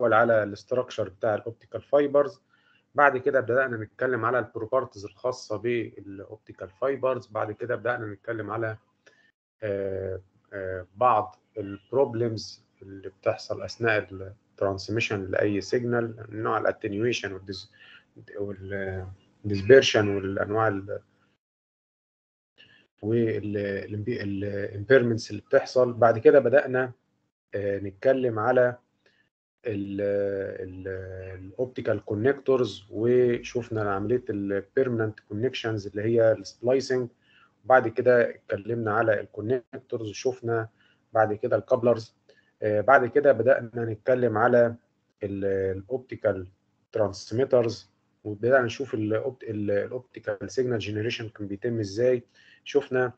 الاول على الاستراكشر بتاع الاوبتيكال فايبرز بعد كده بدانا نتكلم على البروبرتيز الخاصه بالاوبتيكال فايبرز بعد كده بدانا نتكلم على بعض البروبلمز اللي بتحصل اثناء الترانسميشن لاي سيجنال نوع الاتنيويشن والديسبيرشن والانواع والامبيرمنتس اللي بتحصل بعد كده بدانا نتكلم على الاوبتيكال كونكتورز وشفنا عمليه البيرمننت كونكشنز اللي هي السبلايسنج وبعد كده اتكلمنا على الكونكتورز وشفنا بعد كده الكابلرز بعد كده بدانا نتكلم على الاوبتيكال ترانسميترز وبدانا نشوف الاوبتيكال سيجنال جنريشن كان بيتم ازاي شفنا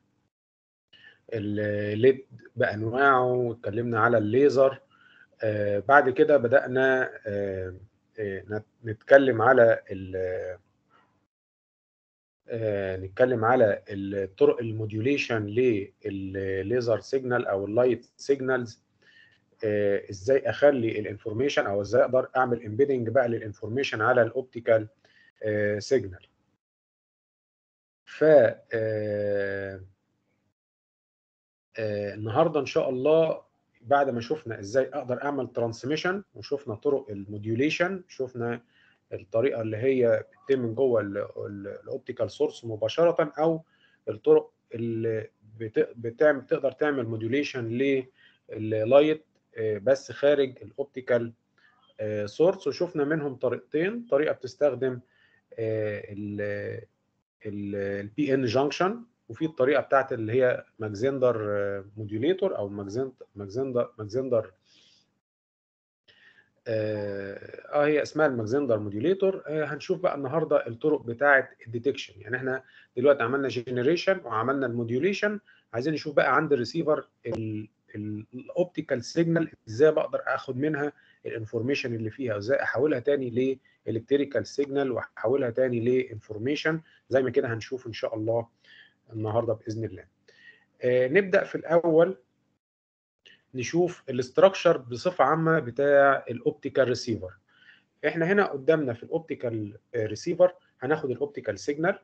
الليد بانواعه واتكلمنا على الليزر آه بعد كده بدانا آه آه نتكلم على نتكلم على الطرق الموديوليشن للليزر سيجنال او اللايت سيجنالز ازاي اخلي الانفورميشن او ازاي اقدر اعمل امبيدنج بقى للانفورميشن على الاوبتيكال سيجنال ف النهارده ان شاء الله بعد ما شفنا ازاي اقدر اعمل ترانسميشن وشفنا طرق الموديوليشن شفنا الطريقه اللي هي بتتم من جوه الاوبتيكال سورس مباشره او الطرق اللي بتعمل تقدر تعمل موديوليشن لللايت بس خارج الاوبتيكال سورس وشفنا منهم طريقتين طريقه بتستخدم البي ان جانكشن وفي الطريقه بتاعت اللي هي ماكزندر موديوليتور او ماكزندر ماكزندر اه هي اسمها الماكزندر موديوليتور آه هنشوف بقى النهارده الطرق بتاعه الديتكشن يعني احنا دلوقتي عملنا جنريشن وعملنا الموديوليشن عايزين نشوف بقى عند الريسيفر الاوبتيكال سيجنال ازاي بقدر اخد منها الانفورميشن اللي فيها وازاي احولها تاني لالكتريكال سيجنال واحولها تاني لانفورميشن زي ما كده هنشوف ان شاء الله النهارده باذن الله. آه نبدا في الاول نشوف الاستراكشر بصفه عامه بتاع الاوبتيكال ريسيفر. احنا هنا قدامنا في الاوبتيكال ريسيفر هناخد الاوبتيكال سيجنال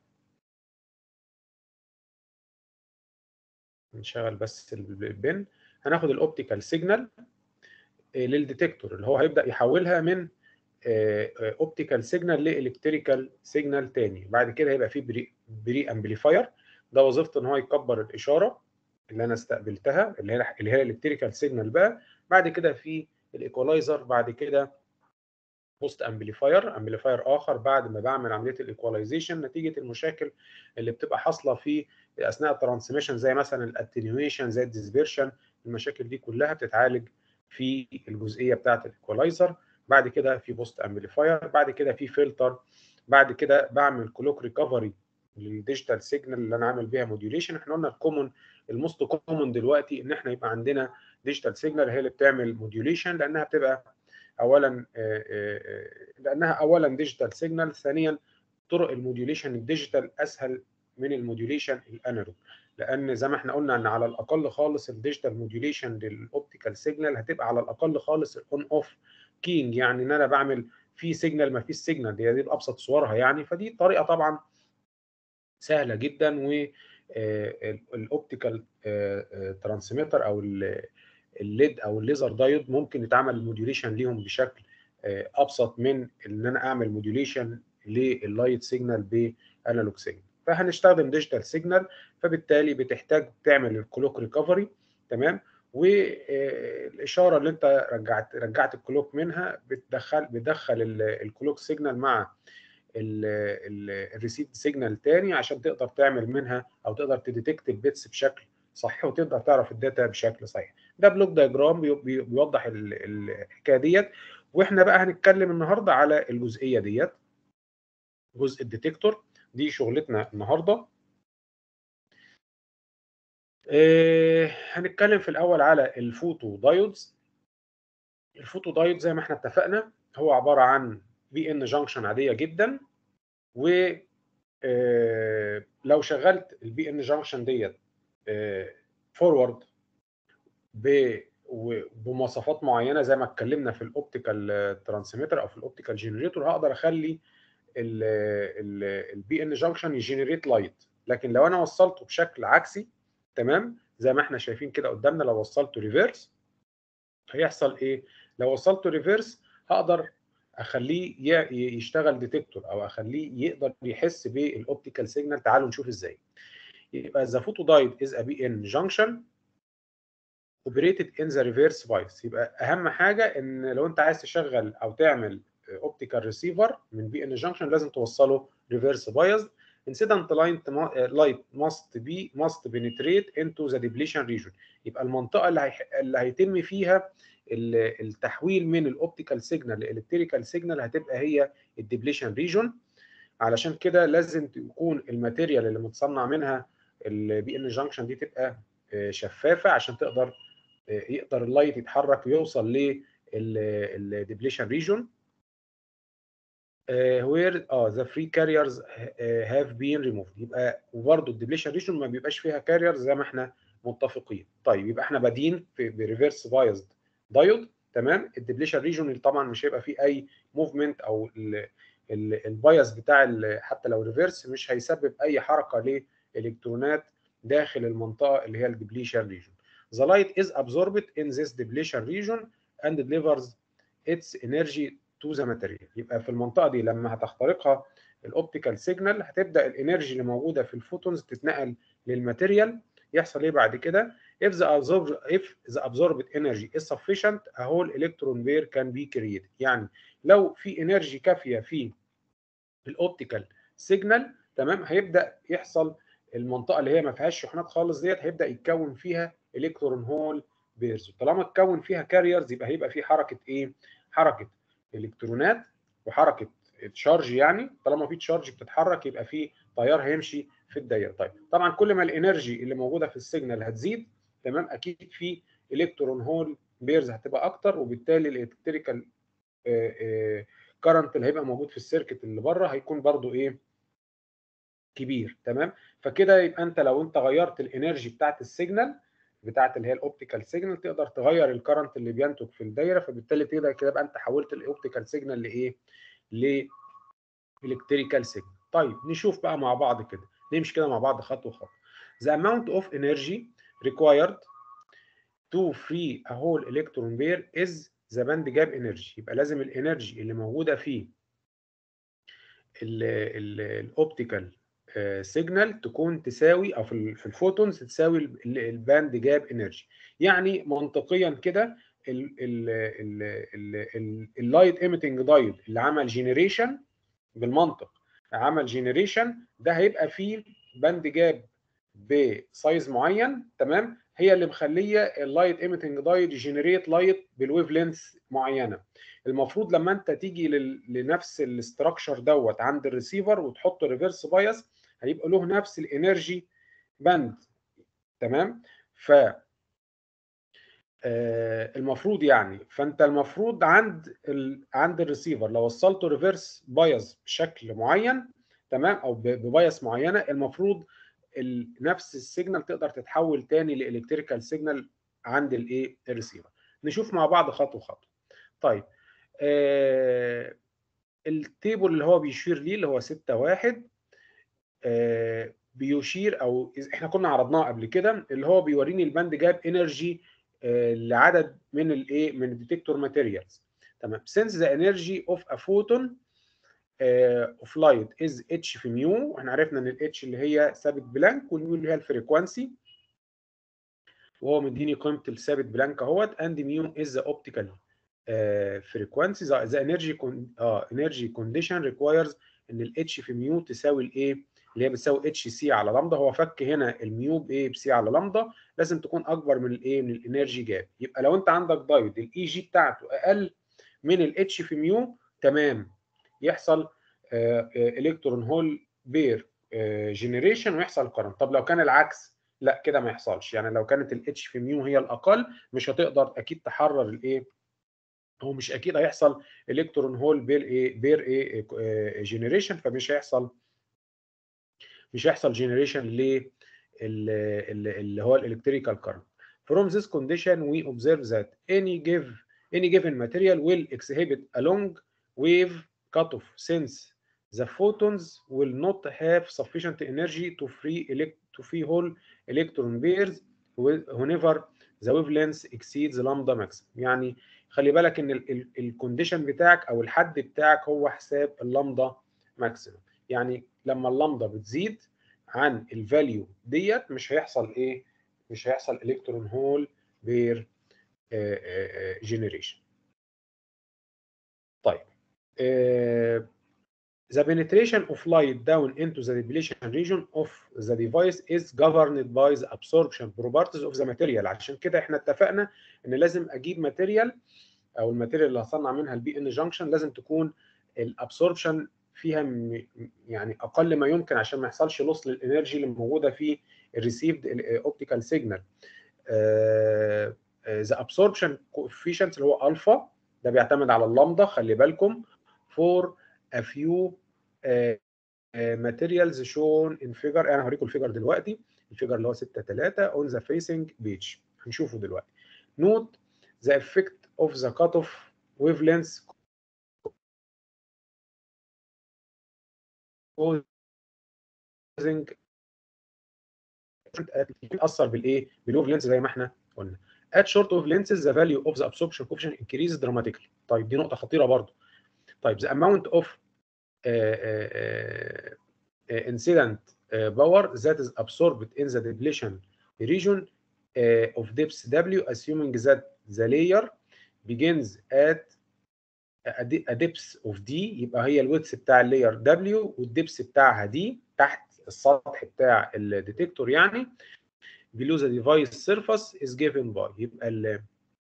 نشغل بس البن هناخد الاوبتيكال سيجنال للديتكتور اللي هو هيبدا يحولها من اوبتيكال سيجنال لالكتريكال سيجنال تاني بعد كده هيبقى في بري, بري امبليفاير ده وظيفته ان هو يكبر الاشاره اللي انا استقبلتها اللي هي اللي هي الالكتريكال سيجنال بقى بعد كده في الايكولايزر بعد كده بوست امبليفاير امبليفاير اخر بعد ما بعمل عمليه الايكولايزيشن نتيجه المشاكل اللي بتبقى حاصله في اثناء الترانسميشن زي مثلا الاتنيويشن زي الديسبيرشن المشاكل دي كلها بتتعالج في الجزئيه بتاعه الايكولايزر بعد كده في بوست امبليفاير بعد كده في فلتر بعد كده بعمل كلوك ريكفري للديجيتال سيجنال اللي انا عامل بيها موديوليشن احنا قلنا الكومون الموست كومون دلوقتي ان احنا يبقى عندنا ديجيتال سيجنال هي اللي بتعمل موديوليشن لانها بتبقى اولا لانها اولا ديجيتال سيجنال ثانيا طرق الموديوليشن الديجيتال اسهل من الموديوليشن الانالوج لان زي ما احنا قلنا ان على الاقل خالص الديجيتال موديوليشن للاوبتيكال سيجنال هتبقى على الاقل خالص الاون اوف كينج يعني ان انا بعمل في سيجنال ما فيش سيجنال دي دي بابسط صورها يعني فدي طريقه طبعا سهله جدا والاوبتيكال ترانسميتر او الليد او الليزر دايود ممكن يتعمل الموديوليشن ليهم بشكل ابسط من ان انا اعمل موديوليشن لللايت سيجنال بانالوج سيجنال فهنستخدم ديجيتال سيجنال فبالتالي بتحتاج تعمل الكلوك ريكفري تمام والاشاره اللي انت رجعت رجعت الكلوك منها بتدخل بتدخل الكلوك سيجنال مع الريسيت سيجنال تاني عشان تقدر تعمل منها او تقدر تديتكت البيتس بشكل صحيح وتقدر تعرف الداتا بشكل صحيح ده بلوك دايجرام بيوضح الحكايه ديت واحنا بقى هنتكلم النهارده على الجزئيه ديت جزء الديتكتور دي شغلتنا النهارده إيه هنتكلم في الاول على الفوتو دايودز الفوتو دايود زي ما احنا اتفقنا هو عباره عن في ان جانكشن عاديه جدا و إيه لو شغلت البي ان جانكشن ديت فورورد ب وبمواصفات معينه زي ما اتكلمنا في الاوبتيكال ترانسميتر او في الاوبتيكال جنريتور هقدر اخلي البي ان جانكشن يجنريت لايت لكن لو انا وصلته بشكل عكسي تمام زي ما احنا شايفين كده قدامنا لو وصلته ريفيرس هيحصل ايه لو وصلته ريفيرس هقدر اخليه يشتغل ديتكتور او اخليه يقدر يحس بالاوبتيكال سيجنال تعالوا نشوف ازاي يبقى the photodiode is a BN junction operated in the reverse bias يبقى اهم حاجه ان لو انت عايز تشغل او تعمل اوبتيكال ريسيفر من بي ان جانكشن لازم توصله ريفرس بايز incident light light must be must penetrate into the depletion region يبقى المنطقه اللي هي... اللي هيتم فيها التحويل من الاوبتيكال سيجنال لالكتريكال سيجنال هتبقى هي الديبليشن ريجون علشان كده لازم تكون الماتيريال اللي متصنع منها البي ان جانكشن دي تبقى شفافه عشان تقدر يقدر اللايت يتحرك ويوصل للديبليشن ريجون وير اه ذا فري كاريرز هاف بين ريموفد يبقى وبرده الديبليشن ريجون ما بيبقاش فيها كاريرز زي ما احنا متفقين طيب يبقى احنا بادين في بريفرس بايزد دايود تمام الديبليشن ريجون طبعا مش هيبقى فيه اي موفمنت او البايس بتاع حتى لو ريفرس مش هيسبب اي حركه لالكترونات داخل المنطقه اللي هي الديبليشن ريجون The light is absorbed in this depletion region and delivers its energy to the material. يبقى في المنطقة دي لما هتخترقها الاوبتيكال سيجنال هتبدأ الانرجي اللي موجودة في الفوتونز تتنقل للماتيريال يحصل ايه بعد كده؟ If the absorbed if the absorbed energy is sufficient a whole electron pair can be created. يعني لو في انرجي كافية في الاوبتيكال سيجنال تمام هيبدأ يحصل المنطقة اللي هي ما فيهاش شحنات خالص ديت هيبدأ يتكون فيها الكترون هول بيرز طالما اتكون فيها كاريرز يبقى هيبقى في حركه ايه حركه الكترونات وحركه تشارج يعني طالما في تشارج بتتحرك يبقى في تيار هيمشي في الدايره طيب طبعا كل ما الانرجي اللي موجوده في السيجنال هتزيد تمام اكيد في الكترون هول بيرز هتبقى اكتر وبالتالي الالكتريكال كارنت اللي هيبقى موجود في السيركت اللي بره هيكون برضو ايه كبير تمام فكده يبقى انت لو انت غيرت الانرجي بتاعت السيجنال بتاعت اللي هي الاوبتيكال سيجنال تقدر تغير الكرنت اللي بينتج في الدايره فبالتالي تقدر كده يبقى انت حولت الاوبتيكال سيجنال لايه؟ لالكتريكال سيجنال. طيب نشوف بقى مع بعض كده نمشي كده مع بعض خطوه خطوه. The amount of energy required to free a whole electron pair is the band gap energy يبقى لازم الانرجي اللي موجوده في الاوبتيكال سيجنال تكون تساوي او في في الفوتونز تساوي الباند جاب انرجي يعني منطقيا كده اللايت ايميتنج دايود اللي عمل جينيريشن بالمنطق عمل جينيريشن ده هيبقى فيه باند جاب بسايز معين تمام هي اللي مخليه اللايت ايميتنج دايود يجنريت لايت بالويف لينث معينه المفروض لما انت تيجي لنفس الاستراكشر دوت عند الريسيفر وتحط ريفرس بايس هيبقى له نفس الانرجي باند تمام ف آه المفروض يعني فانت المفروض عند ال... عند الريسيفر لو وصلته ريفرس بايس بشكل معين تمام او ببايس معينه المفروض ال... نفس السيجنال تقدر تتحول تاني لالكتريكال سيجنال عند الايه الريسيفر نشوف مع بعض خطوه خطوه طيب آه التيبل اللي هو بيشير ليه اللي هو 6 1 آه بيشير او احنا كنا عرضناه قبل كده اللي هو بيوريني الباند جاب انرجي آه لعدد من الايه من الديتكتور ماتيريالز تمام since the energy of a photon uh, of light is h في ميو احنا عرفنا ان الاتش اللي هي ثابت بلانك والميو اللي هي الفريكوانسي وهو مديني قيمه الثابت بلانك اهوت and ميو is the optical uh, frequency the, the energy con, uh, energy condition requires ان الاتش في ميو تساوي الايه اللي هي بتساوي اتش سي على لامدا هو فك هنا الميو بايه بسي على لامدا لازم تكون اكبر من الايه من الانرجي جاب يبقى لو انت عندك دايود الاي جي بتاعته اقل من الاتش في ميو تمام يحصل الكترون هول بير جنريشن ويحصل كرنت طب لو كان العكس لا كده ما يحصلش يعني لو كانت الاتش في ميو هي الاقل مش هتقدر اكيد تحرر الايه هو مش اكيد هيحصل الكترون هول بير ايه بير ايه جنريشن فمش هيحصل مش هيحصل جنريشن ل اللي هو الالكتريكال كارنت From this condition, we observe that any give any given material will exhibit a long wave cutoff since the photons will not have sufficient energy to free elect to free whole electron pairs whenever the wavelength exceeds lambda maximum يعني خلي بالك ان الكونديشن بتاعك او الحد بتاعك هو حساب اللامدا ماكسيمم يعني لما اللامدا بتزيد عن الفاليو ديت مش هيحصل ايه مش هيحصل الكترون هول بير جنريشن طيب uh, the penetration of light down into the depletion region of the device is governed by the absorption properties of the material عشان كده احنا اتفقنا ان لازم اجيب ماتيريال او الماتيريال اللي هصنع منها البي ان جانكشن لازم تكون الابسوربشن فيها يعني اقل ما يمكن عشان ما يحصلش لوس للانرجي اللي موجوده في الريسيفد اوبتيكال سيجنال ذا ابسوربشن كوفيشنت اللي هو الفا ده بيعتمد على اللامدا خلي بالكم فور a few ماتيريالز شون ان فيجر انا هوريكم الفيجر دلوقتي الفيجر اللي هو 6 3 اون ذا فيسنج بيج هنشوفه دلوقتي نوت ذا افكت اوف ذا كات اوف ويف لينث causing بيتاثر بالايه؟ بالويف لينث زي ما احنا قلنا. At short wavelengths the value of the absorption coefficient increases dramatically. طيب دي نقطة خطيرة برضه. طيب the amount of uh, uh, uh, incident uh, power that is absorbed in the depletion region uh, of depth W assuming that the layer begins at a depth of D يبقى هي الويدث بتاع اللاير W والدبس بتاعها D تحت السطح بتاع الديتكتور يعني below the device surface is given by يبقى ال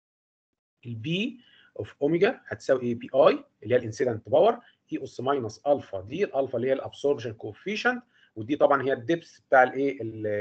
البي اوف اوميجا هتساوي ايه بي اي اللي هي الانسيدنت باور اي اس ماينس الفا دي الالفا اللي هي الابسوربشن كوفيشنت ودي طبعا هي الدبس بتاع الايه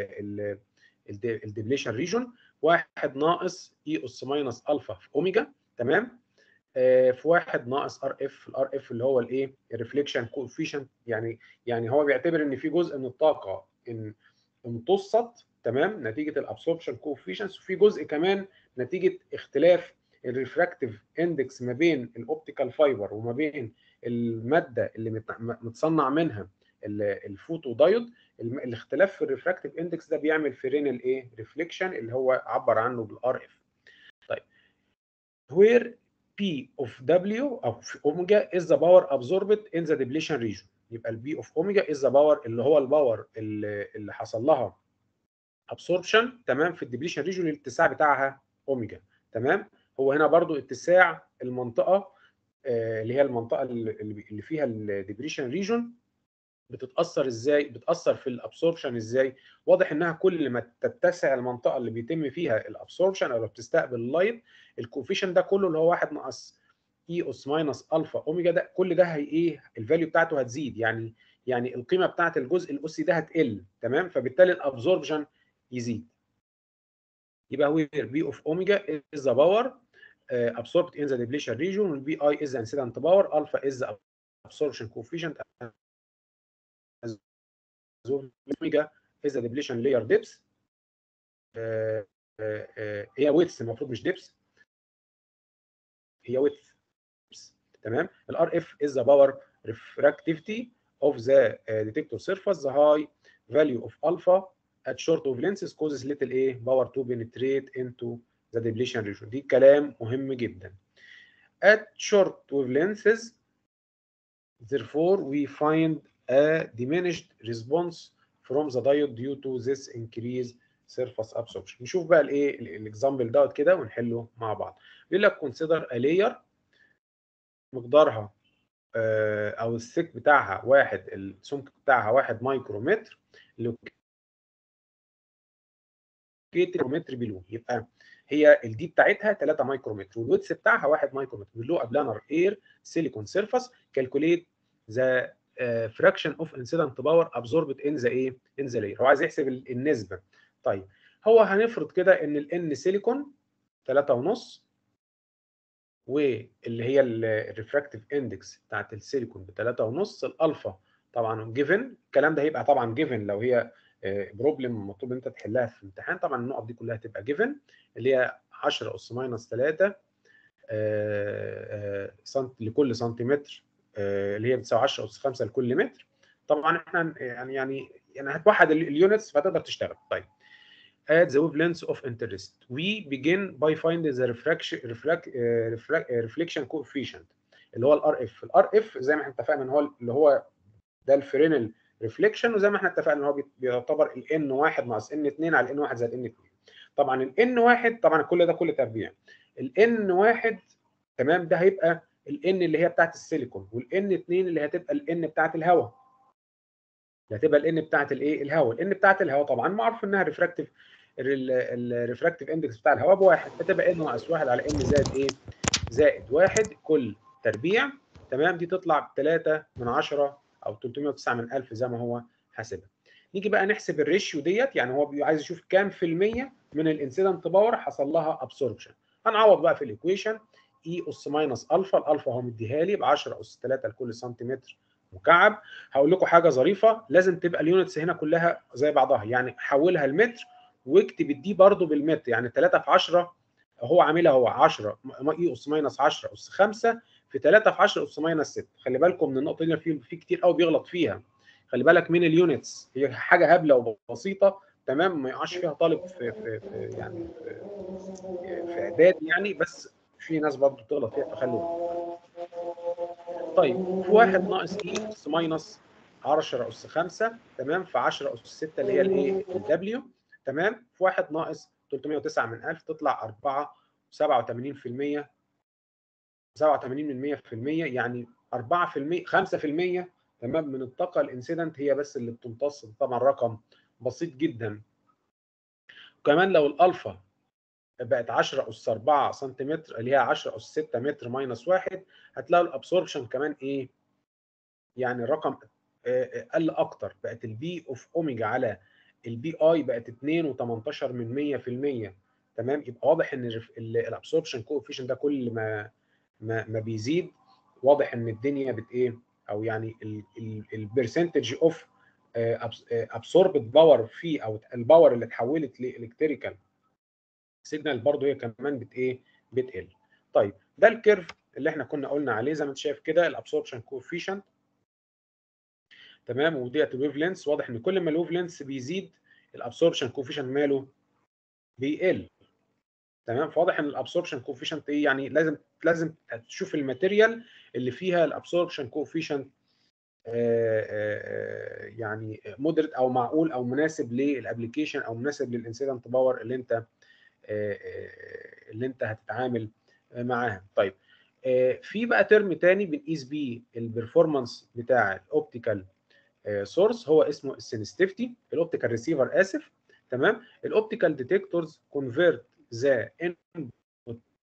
الديبليشن ريجون واحد ناقص اي اس ماينس الفا في اوميجا تمام آه في واحد ناقص ار اف الار اف اللي هو الايه الريفليكشن كوفيشنت يعني يعني هو بيعتبر ان في جزء من الطاقه ان امتصت تمام نتيجه الابسوربشن كوفيشنس وفي جزء كمان نتيجه اختلاف الريفراكتيف اندكس ما بين الاوبتيكال فايبر وما بين الماده اللي متصنع منها الفوتو دايود الاختلاف في الريفراكتيف اندكس ده بيعمل فرين الايه ريفليكشن اللي هو عبر عنه بالار اف طيب where P of W او في اوميجا is the power absorbed in the depletion region يبقى البي اوف اوميجا is the power اللي هو الباور اللي, اللي حصل لها absorption تمام في الدبليشن ريجون الاتساع بتاعها اوميجا تمام هو هنا برضو اتساع المنطقه آه اللي هي المنطقه اللي فيها الدبريشن ريجون بتتاثر ازاي بتاثر في الابسوربشن ازاي واضح انها كل ما تتسع المنطقه اللي بيتم فيها الابسوربشن او بتستقبل اللايت الكوفيشن ده كله اللي هو 1 ناقص اي اس ماينس الفا اوميجا ده كل ده هي ايه الفاليو بتاعته هتزيد يعني يعني القيمه بتاعه الجزء الاسي ده هتقل تمام فبالتالي الابسوربشن يزيد يبقى وير بي اوف اوميجا از ذا باور absorbed in the depletion region and bi is the incident power alpha is the absorption coefficient as omega is the depletion layer depth uh, uh, uh, هي width المفروض مش depth هي width تمام الار اف is the power refractivity of the detector surface the high value of alpha at short wavelengths causes little a power to penetrate into the depletion region دي كلام مهم جدا at short wavelengths therefore we find a diminished response from the diode due to this increased surface absorption نشوف بقى الايه الاكزامبل دوت كده ونحله مع بعض بيقول لك consider a layer مقدارها او السك بتاعها واحد السمك بتاعها واحد مايكرومتر مايكرومتر بلو يبقى هي الدي بتاعتها 3 مايكرومتر والويدث بتاعها 1 مايكرومتر بلو بلانر اير سيليكون سيرفاس كالكوليت ذا فراكشن اوف انسيدنت باور ابزوربد ان ذا ايه ان ذا لاير هو عايز يحسب النسبه طيب هو هنفرض كده ان الان سيليكون 3 ونص واللي هي الريفراكتيف اندكس بتاعت السيليكون ب 3 ونص الالفا طبعا جيفن الكلام ده هيبقى طبعا جيفن لو هي بروبلم مطلوب انت تحلها في امتحان طبعا النقط دي كلها تبقى جيفن اللي هي 10 اس ماينس 3 سنت لكل سنتيمتر اللي هي بتساوي 10 اس 5 لكل متر طبعا احنا يعني يعني يعني هتوحد اليونتس فتقدر تشتغل طيب at the wavelengths of interest we begin by finding the refraction refract, uh, reflection coefficient اللي هو الار اف الار اف زي ما احنا اتفقنا ان هو اللي هو ده الفرينل ريفليكشن وزي ما احنا اتفقنا ان هو بيعتبر الان 1 ناقص ان 2 على ان 1 زائد ان 2 طبعا الان 1 طبعا كل ده كل تربيع الان 1 تمام ده هيبقى الان اللي هي بتاعت السيليكون والان 2 اللي هتبقى الان بتاعت الهواء اللي هتبقى الان بتاعت الايه الهواء الان بتاعت الهواء طبعا معروف انها ريفراكتيف الريفراكتيف اندكس بتاع الهواء بواحد فتبقى ان ناقص 1 على ان زائد ايه زائد 1 كل تربيع تمام دي تطلع 3 من 10 او 309 من 1000 زي ما هو حاسبها نيجي بقى نحسب الريشيو ديت يعني هو عايز يشوف كام في المية من الانسيدنت باور حصل لها ابسوربشن هنعوض بقى في الايكويشن اي اس ماينس الفا الالفا هو مديها لي ب 10 اس 3 لكل سنتيمتر مكعب هقول لكم حاجه ظريفه لازم تبقى اليونتس هنا كلها زي بعضها يعني حولها لمتر واكتب الدي برضو بالمتر يعني 3 في 10 هو عاملها هو 10 اي اس ماينس 10 اس 5 في 3 في 10 اس ماينس 6 خلي بالكم من النقطه دي في في كتير قوي بيغلط فيها خلي بالك من اليونتس هي حاجه هبله وبسيطه تمام ما يقعش فيها طالب في, في, في يعني في, في اعداد يعني بس في ناس برضه بتغلط فيها فخلي طيب في واحد ناقص اي اس ماينس 10 اس 5 تمام في 10 اس 6 اللي هي الايه الدبليو تمام في واحد ناقص 309 من 1000 تطلع 4 87% 87 من 100% يعني 4% 5% تمام من الطاقه الانسيدنت هي بس اللي بتمتص طبعا رقم بسيط جدا وكمان لو الالفا بقت 10 اس 4 سنتيمتر اللي هي 10 اس 6 متر ماينس 1 هتلاقوا الابسوربشن كمان ايه يعني الرقم قل اكتر بقت البي اوف اوميجا على البي اي بقت 2 و18 من 100% تمام يبقى واضح ان الابسوربشن كوفيشن ده كل ما ما, ما بيزيد واضح ان الدنيا بت ايه او يعني البرسنتج اوف ابسوربد باور في او الباور اللي اتحولت لالكتريكال سيجنال برضه هي كمان بت ايه بتقل طيب ده الكيرف اللي احنا كنا قلنا عليه زي ما انت شايف كده الابسوربشن كوفيشنت تمام وديت الويف لينس واضح ان كل ما الويف لينس بيزيد الابسوربشن كوفيشنت ماله بيقل تمام فواضح ان الابسوربشن كوفيشنت ايه يعني لازم لازم تشوف الماتيريال اللي فيها الابسوربشن كوفيشنت يعني مودريت او معقول او مناسب للابلكيشن او مناسب للانسيدنت باور اللي انت اللي انت هتتعامل معاها طيب في بقى ترم تاني بنقيس بيه البرفورمانس بتاع الاوبتيكال سورس هو اسمه السنسيتيفيتي الاوبتيكال ريسيفر اسف تمام الاوبتيكال ديتكتورز كونفيرت ذا input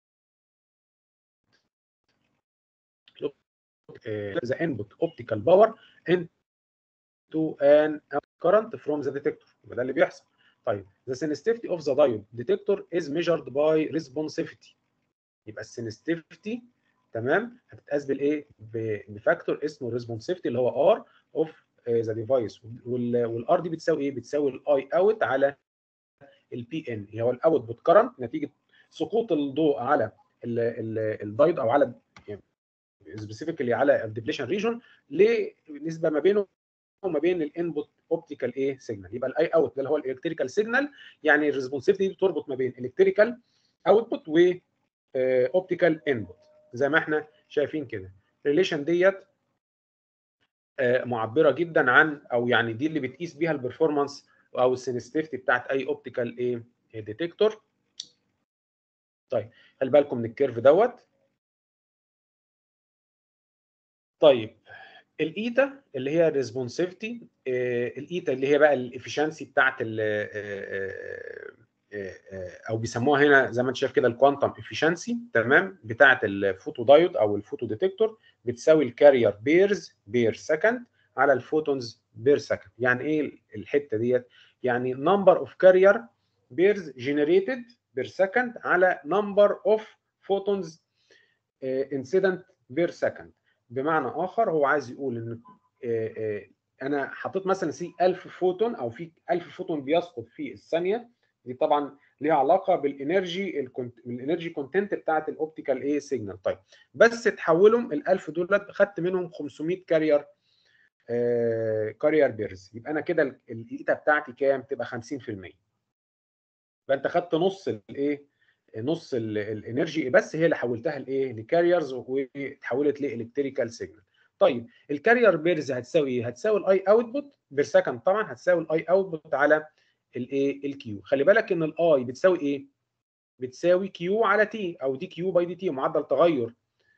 the input optical power into an current from the detector يبقى ده اللي بيحصل طيب the sensitivity of the diode detector is measured by responsivity يبقى السنسيتيفيتي تمام هتتقاس بالايه بفاكتور اسمه responsivity اللي هو R of ذا ديفايس والار دي بتساوي ايه بتساوي الاي اوت على البي ان اللي هو الاوت بوت كرنت نتيجه سقوط الضوء على الدايود او على يعني سبيسيفيكالي على الديبليشن ريجون لنسبه ما بينه وما بين الانبوت اوبتيكال ايه سيجنال يبقى الاي اوت ده اللي هو الالكتريكال سيجنال يعني الريسبونسيفيتي بتربط ما بين الكتريكال اوتبوت و اوبتيكال انبوت زي ما احنا شايفين كده الريليشن ديت معبره جدا عن او يعني دي اللي بتقيس بيها البرفورمانس او السنسيتيفيتي بتاعت اي اوبتيكال ايه ديتكتور طيب خلي بالكم من الكيرف دوت طيب الايتا اللي هي الريسبونسيفيتي الايتا اللي هي بقى الافشنسي بتاعت او بيسموها هنا زي ما انت شايف كده الكوانتم افشنسي تمام بتاعت الفوتو دايود او الفوتو ديتكتور بتساوي الكارير بيرز بير سكند على الفوتونز بير سكند يعني ايه الحته ديت يعني نمبر اوف كارير بيرز جنريتد بير سكند على نمبر اوف فوتونز انسيدنت بير سكند بمعنى اخر هو عايز يقول ان انا حطيت مثلا سي 1000 فوتون او في 1000 فوتون بيسقط في الثانيه دي طبعا ليها علاقه بالانرجي الكونت... بالانرجي كونتنت بتاعه الاوبتيكال ايه سيجنال طيب بس تحولهم ال 1000 دولت خدت منهم 500 كارير آه كارير بيرز يبقى انا كده الايتا بتاعتي كام تبقى 50% يبقى انت خدت نص الايه نص الانرجي بس هي اللي حولتها لايه لكاريرز وتحولت لالكتريكال سيجنال طيب الكارير بيرز هتساوي ايه هتساوي الاي اوتبوت بير سكند طبعا هتساوي الاي اوتبوت على الايه الكيو خلي بالك ان الاي بتساوي ايه بتساوي كيو على تي او دي كيو باي دي تي معدل تغير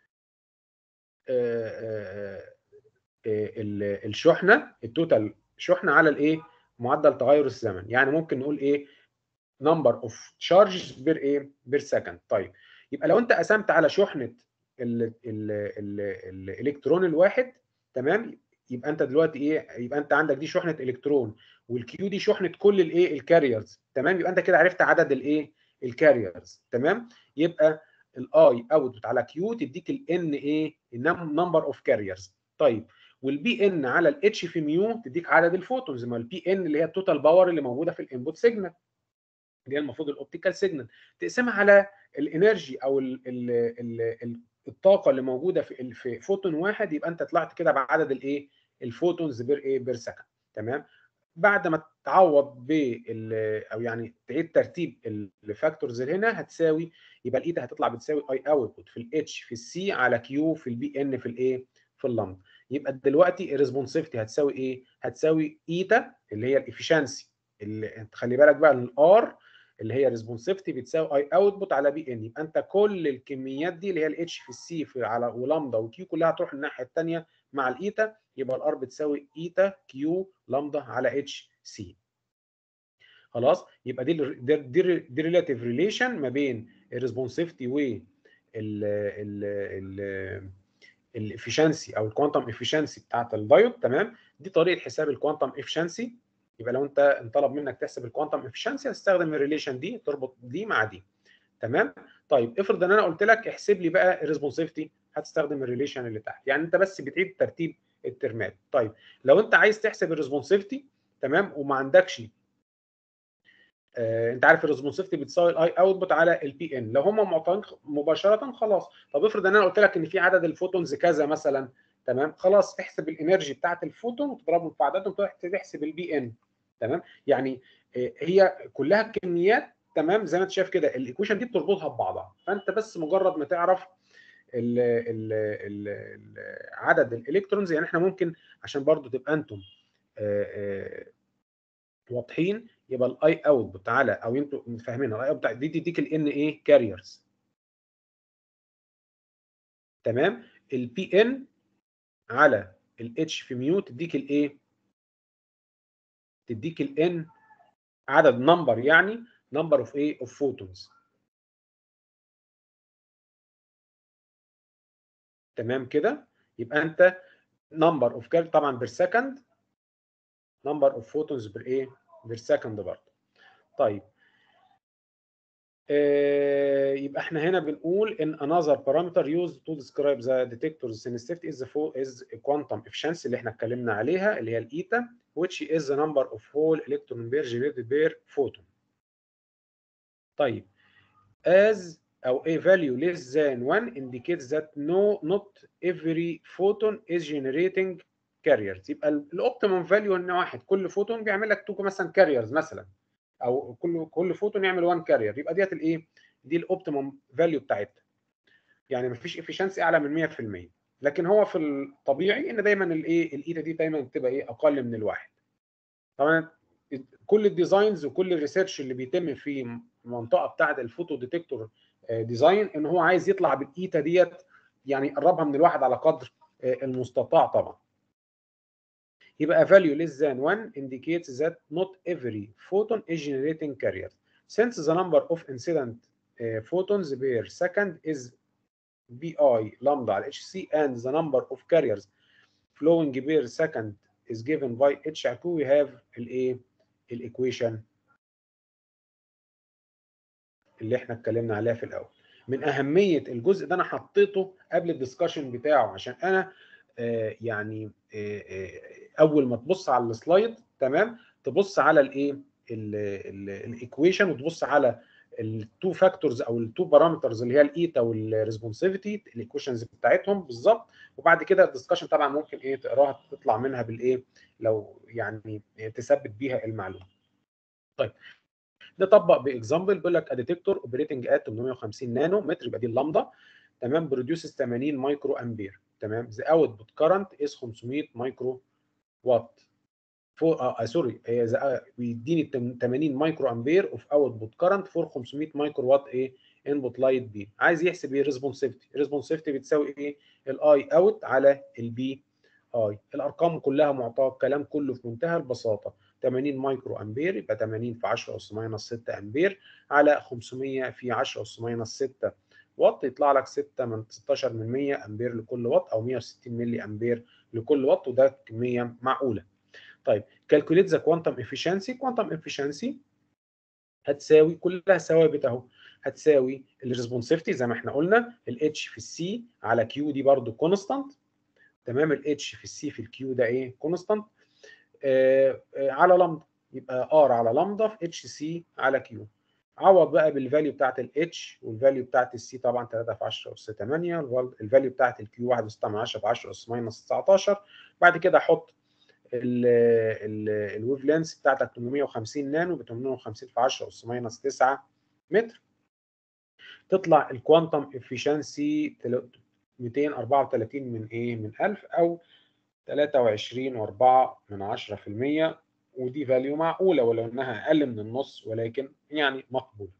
الشحنه التوتال شحنه على الايه معدل تغير الزمن يعني ممكن نقول ايه نمبر اوف تشارجز بير ايه بير سكند طيب يبقى لو انت قسمت على شحنه ال ال ال الالكترون الواحد تمام يبقى انت دلوقتي ايه يبقى انت عندك دي شحنه الكترون والكيو دي شحنه كل الايه الكاريرز تمام يبقى انت كده عرفت عدد الايه الكاريرز تمام يبقى الاي اوتبوت على كيو تديك الان ايه نمبر اوف كاريرز طيب والبي ان على الاتش في ميو تديك عدد الفوتونز ما البي ان اللي هي التوتال باور اللي موجوده في الانبوت سيجنال اللي هي المفروض الاوبتيكال سيجنال تقسمها على الانرجي او ال ال ال الطاقه اللي موجوده في في فوتون واحد يبقى انت طلعت كده بعدد الايه الفوتونز بير ايه بير سكند تمام بعد ما تعوض بال او يعني تعيد ترتيب الفاكتورز اللي هنا هتساوي يبقى الايتا هتطلع بتساوي اي اوتبوت في الاتش في السي على كيو في البي ان في الايه في اللمبه يبقى دلوقتي الريسبونسيفتي هتساوي ايه هتساوي ايتا اللي هي الافشنسي اللي خلي بالك بقى ان الار اللي هي ريسبونسيفتي بتساوي اي اوتبوت على بي ان يبقى انت كل الكميات دي اللي هي الاتش في السي في على ولامدا وكيو كلها هتروح الناحيه الثانيه مع الايتا يبقى الار بتساوي ايتا كيو لامدا على اتش سي خلاص يبقى دي دي دي ريلاتيف ريليشن ما بين الريسبونسيفتي و ال ال الافشنسي او الكوانتم افشنسي بتاعت الدايود تمام دي طريقه حساب الكوانتم افشنسي يبقى لو انت انطلب منك تحسب الكوانتم افشنسي هتستخدم الريليشن دي تربط دي مع دي تمام طيب افرض ان انا قلت لك احسب لي بقى الريسبونسيفتي هتستخدم الريليشن اللي تحت يعني انت بس بتعيد ترتيب الترمات طيب لو انت عايز تحسب الريسبونسيفتي تمام وما عندكش آه انت عارف الريسبونسيفتي بتساوي الاي اوتبوت على البي ان لو هم معطيين مباشره خلاص طب افرض ان انا قلت لك ان في عدد الفوتونز كذا مثلا تمام خلاص احسب الانرجي بتاعت الفوتون وتضربهم في عددهم تحسب البي ان تمام يعني هي كلها كميات تمام زي ما انت شايف كده الايكويشن دي بتربطها ببعضها فانت بس مجرد ما تعرف ال ال ال ال عدد الالكترونز يعني احنا ممكن عشان برضو تبقى انتم واضحين يبقى الاي اوت على او انتوا فاهمينها الاي اوت دي تديك الان ايه كاريرز تمام البي ان على الاتش في ميو تديك الايه تديك الان عدد نمبر يعني نمبر اوف ايه اوف فوتونز تمام كده يبقى انت نمبر اوف كارت طبعا بير سكند نمبر اوف فوتونز بير ايه بير سكند برضه طيب آه يبقى احنا هنا بنقول ان another parameter used to describe the detector's sensitivity is the is quantum efficiency اللي احنا اتكلمنا عليها اللي هي الايتا which is the number of whole electron pair generated per photon. طيب as أو a value less than 1 indicates that no not every photon is generating carriers يبقى الاوبتيمم فاليو ان واحد كل فوتون بيعمل لك تو مثلا كاريرز مثلا او كل كل فوتون يعمل 1 كارير يبقى ديت الايه دي الاوبتيمم فاليو بتاعتها يعني مفيش افشنسي اعلى من 100% لكن هو في الطبيعي ان دايما الايه الايتا دي دايما بتبقى ايه اقل من الواحد طبعا كل الديزاينز وكل الريسيرش اللي بيتم في المنطقه بتاعه الفوتو ديتكتور ديزاين ان هو عايز يطلع بالايتا ديت يعني يقربها من الواحد على قدر المستطاع طبعا يبقى value less than 1 indicates that not every photon is generating carriers since the number of incident uh, photons per second is bi lambda على hc and the number of carriers flowing per second is given by h2 we have الايه الايكويشن اللي احنا اتكلمنا عليها في الاول من اهميه الجزء ده انا حطيته قبل الدسكشن بتاعه عشان انا آه، يعني آه، آه، اول ما تبص على السلايد تمام تبص على الايه الايكويشن وتبص على التو فاكتورز او التو بارامترز اللي هي الايتا والريسبونسيفيتي الايكويشنز بتاعتهم بالظبط وبعد كده الدسكشن طبعا ممكن ايه تقراها تطلع منها بالايه لو يعني تثبت بيها المعلومه. طيب نطبق باكزامبل بيقول لك اديتكتور اوبريتنج ات 850 نانو متر يبقى دي اللامدا تمام بروديوسز 80 مايكرو امبير تمام ذا اوتبوت كارنت از 500 مايكرو وات فور اه سوري بيديني 80 مايكرو امبير اوف اوتبوت كارنت فور 500 مايكرو وات ايه انبوت لايت بي عايز يحسب ايه ريسبونسيفتي ريسبونسيفتي بتساوي ايه الاي اوت على البي اي الارقام كلها معطاه الكلام كله في منتهى البساطه 80 مايكرو امبير يبقى 80 في 10 اس ماينس 6 امبير على 500 في 10 اس ماينس 6 واط يطلع لك 6 من 16 من 100 امبير لكل واط او 160 ملي امبير لكل واط وده كميه معقوله. طيب كالكوليت ذا كوانتم افيشنسي كوانتم افيشنسي هتساوي كلها ثوابت اهو هتساوي الريسبونسيفتي زي ما احنا قلنا الاتش في السي على كيو دي برضو كونستانت تمام الاتش في السي في الكيو ده ايه كونستانت آه آه على لامدا يبقى ار على لامدا في اتش سي على كيو عوض بقى بالفاليو بتاعت الاتش والفاليو بتاعت السي طبعا 3 في 10 اس 8 الفاليو بتاعت الكيو 1 6 من 10 في 10 اس ماينس 19 بعد كده احط الويف لينس بتاعتك 850 نانو ب 850 في 10 اس ماينس 9 متر تطلع الكوانتم افيشنسي 234 من ايه من 1000 او 23 و4 من 10% ودي فاليو معقوله ولو انها اقل من النص ولكن يعني مقبول.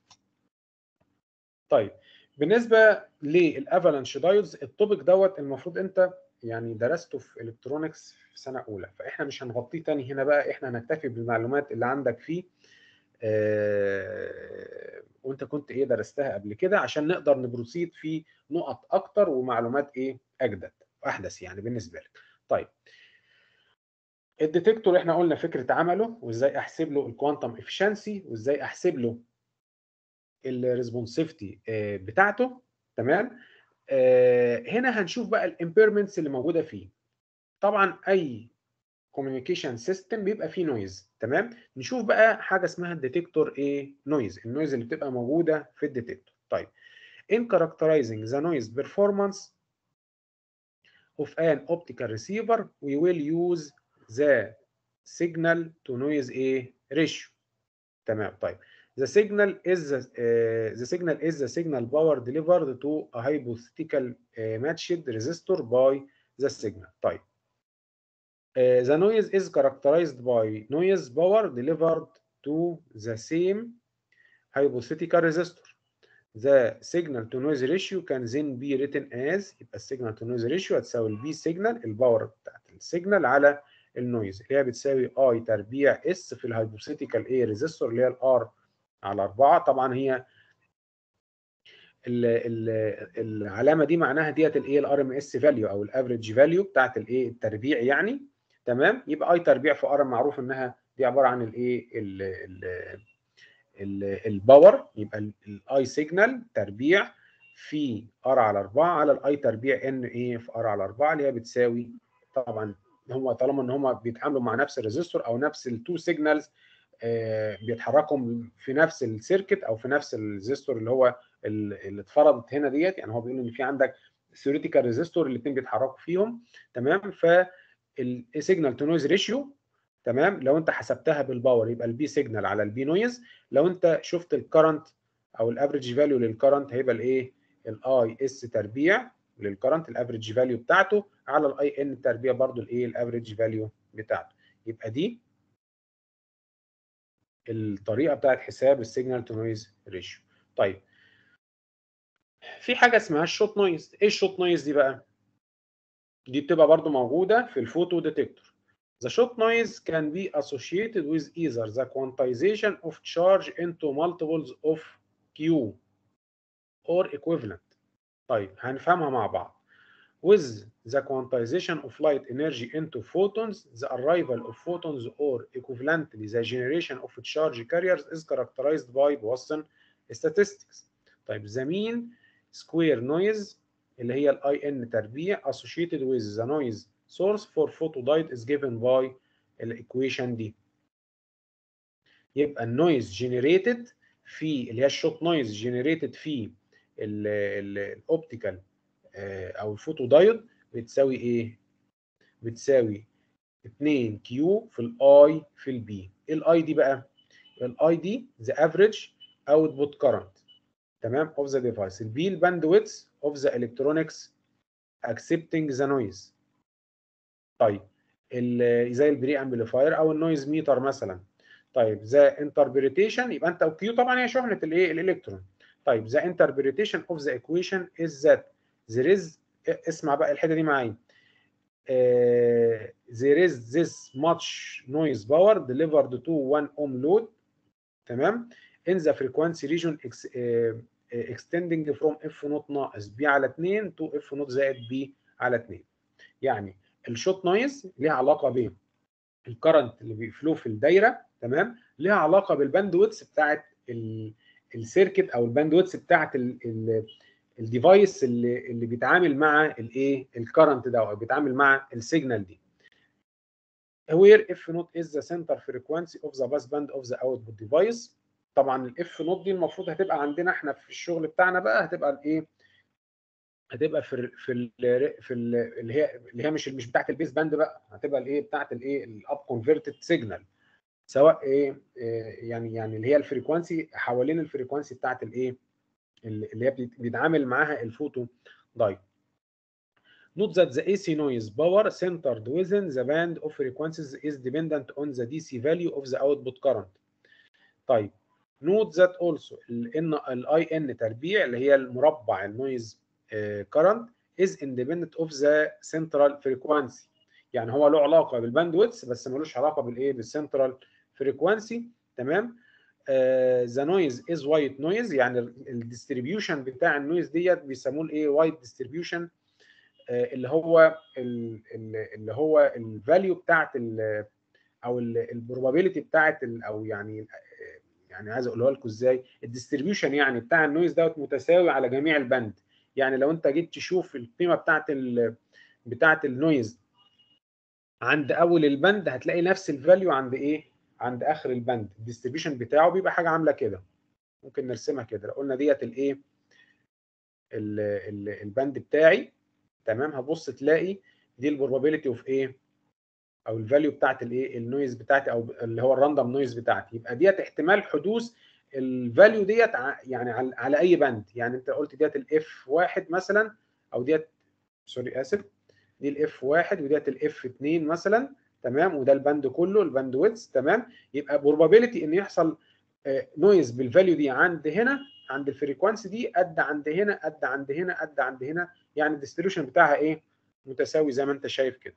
طيب بالنسبه للافالانش دايودز التوبيك دوت المفروض انت يعني درسته في الكترونكس في سنه اولى فاحنا مش هنغطيه تاني هنا بقى احنا هنكتفي بالمعلومات اللي عندك فيه آه وانت كنت ايه درستها قبل كده عشان نقدر نبروسيد في نقط اكتر ومعلومات ايه اجدد واحدث يعني بالنسبه لك. طيب الديتكتور احنا قلنا فكره عمله وازاي احسب له الكوانتم افشنسي وازاي احسب له الريسبونسيفتي بتاعته تمام هنا هنشوف بقى الامبيرمنتس اللي موجوده فيه طبعا اي كوميونيكيشن سيستم بيبقى فيه نويز تمام نشوف بقى حاجه اسمها الديتكتور ايه نويز النويز اللي بتبقى موجوده في الديتكتور طيب in characterizing the noise performance of an optical receiver we will use the signal to noise a ratio تمام طيب the signal is the, uh, the signal is the signal power delivered to a hypothetical uh, matched resistor by the signal طيب uh, the noise is characterized by noise power delivered to the same hypothetical resistor the signal to noise ratio can then be written as يبقى السيجنال to noise ratio هتساوي البي سيجنال الباور بتاعت السيجنال على النويز اللي هي بتساوي اي تربيع اس في الهايبوثيتيكال ايه ريزيستور اللي هي الار على 4 طبعا هي ال ال العلامه دي معناها ديت الايه الار ام اس فاليو او الافريج فاليو بتاعت الايه التربيع يعني تمام يبقى اي تربيع في ار معروف انها دي عباره عن الايه الباور يبقى الاي سيجنال تربيع في ار على 4 على الاي تربيع ان ايه في ار على 4 اللي هي بتساوي طبعا هم طالما ان هم بيتعاملوا مع نفس الريزيستور او نفس التو سيجنالز آه بيتحركوا في نفس السيركت او في نفس الريزيستور اللي هو اللي اتفرضت هنا ديت يعني هو بيقول ان في عندك ثيوريتيكال ريزيستور الاثنين بيتحركوا فيهم تمام فالسيجنال تو نويز ريشيو تمام لو انت حسبتها بالباور يبقى البي سيجنال على البي نويز لو انت شفت الكرنت او الافريج فاليو للكرنت هيبقى الايه الاي اس تربيع للكرنت الافريج فاليو بتاعته على الاي ان تربيع برضو الايه الافريج فاليو بتاعته يبقى دي الطريقه بتاعت حساب السيجنال تو نويز ريشيو طيب في حاجه اسمها الشوت نويز ايه الشوت نويز دي بقى دي بتبقى برضو موجوده في الفوتو ديتكتور The shot noise can be associated with either the quantization of charge into multiples of Q or equivalent. طيب هنفهمها مع بعض. With the quantization of light energy into photons, the arrival of photons or equivalently the generation of charge carriers is characterized by Boston statistics. طيب the mean square noise اللي هي الاي ان تربيع associated with the noise source for photodiode is given by الايكويشن دي يبقى النويز جنريتد في اللي هي الشوت نويز جنريتد في الاوبتيكال او الفوتو دايود بتساوي ايه؟ بتساوي 2 كيو في الاي في البي ايه الاي دي بقى؟ الاي دي ذا افريج اوتبوت كارنت تمام اوف ذا ديفايس البي الباند ويدث اوف ذا الكترونكس accepting ذا نويز طيب زي البري امبليفاير او النويز ميتر مثلا طيب ذا انتربريتيشن يبقى انت كيو طبعا هي شحنه الايه الالكترون طيب ذا انتربريتيشن اوف ذا ايكويشن از ذات there is اسمع بقى الحته دي معايا uh, there is this much noise power delivered to one ohm load تمام in the frequency region ex, uh, extending from f نوت ناقص b على 2 to f نوت زائد b على 2 يعني الشوت نويز ليها علاقه بين الكرنت اللي بيفلو في الدايره تمام ليها علاقه بالباند ويدث بتاعت السيركت او الباند ويدث بتاعت الديفايس اللي اللي بيتعامل مع الايه الكرنت ده او بيتعامل مع السيجنال دي where f نوت is the center frequency of the pass band of the output device طبعا الاف نوت دي المفروض هتبقى عندنا احنا في الشغل بتاعنا بقى هتبقى الايه هتبقى في ال في ال في ال اللي هي اللي هي مش مش بتاعت البيس باند بقى هتبقى الايه بتاعت الايه الاب كونفرتد سيجنال سواء ايه يعني يعني اللي هي الفريكوانسي حوالين الفريكوانسي بتاعت الايه اللي هي بيتعامل معاها الفوتو دايت Note that the AC noise power centered within the band of frequencies is dependent on the DC value of the output current. طيب note that also ال الاي ان تربيع اللي هي المربع النويز current is independent of the central frequency يعني هو له علاقه بالباند ويدث بس ملوش علاقه بالايه بالسنترال فريكوانسي تمام ذا نويز از وايت نويز يعني الديستريبيوشن بتاع النويز ديت بيسموه الايه وايت ديستريبيوشن اللي هو اللي هو الفاليو بتاعت او البروبابيلتي بتاعت او يعني يعني عايز اقولها لكم ازاي الديستريبيوشن يعني بتاع النويز دوت متساوي على جميع البند يعني لو انت جيت تشوف القيمه بتاعت ال بتاعت النويز عند اول البند هتلاقي نفس الفاليو عند ايه عند اخر البند الديستريبيوشن بتاعه بيبقى حاجه عامله كده ممكن نرسمها كده لو قلنا ديت الايه البند بتاعي تمام هتبص تلاقي دي البروبابيلتي اوف ايه او الفاليو بتاعت الايه النويز بتاعتي او اللي هو الراندوم نويز بتاعتي يبقى ديت احتمال حدوث الفاليو ديت يعني على, على اي بند يعني انت قلت ديت الاف واحد مثلا او ديت سوري اسف دي الاف واحد وديت الاف 2 مثلا تمام وده البند كله الباند ويدث تمام يبقى بروبابيلتي ان يحصل نويز بالفاليو دي عند هنا عند الفريكوانسي دي قد عند هنا قد عند هنا قد عند هنا يعني الديستريبيوشن بتاعها ايه متساوي زي ما انت شايف كده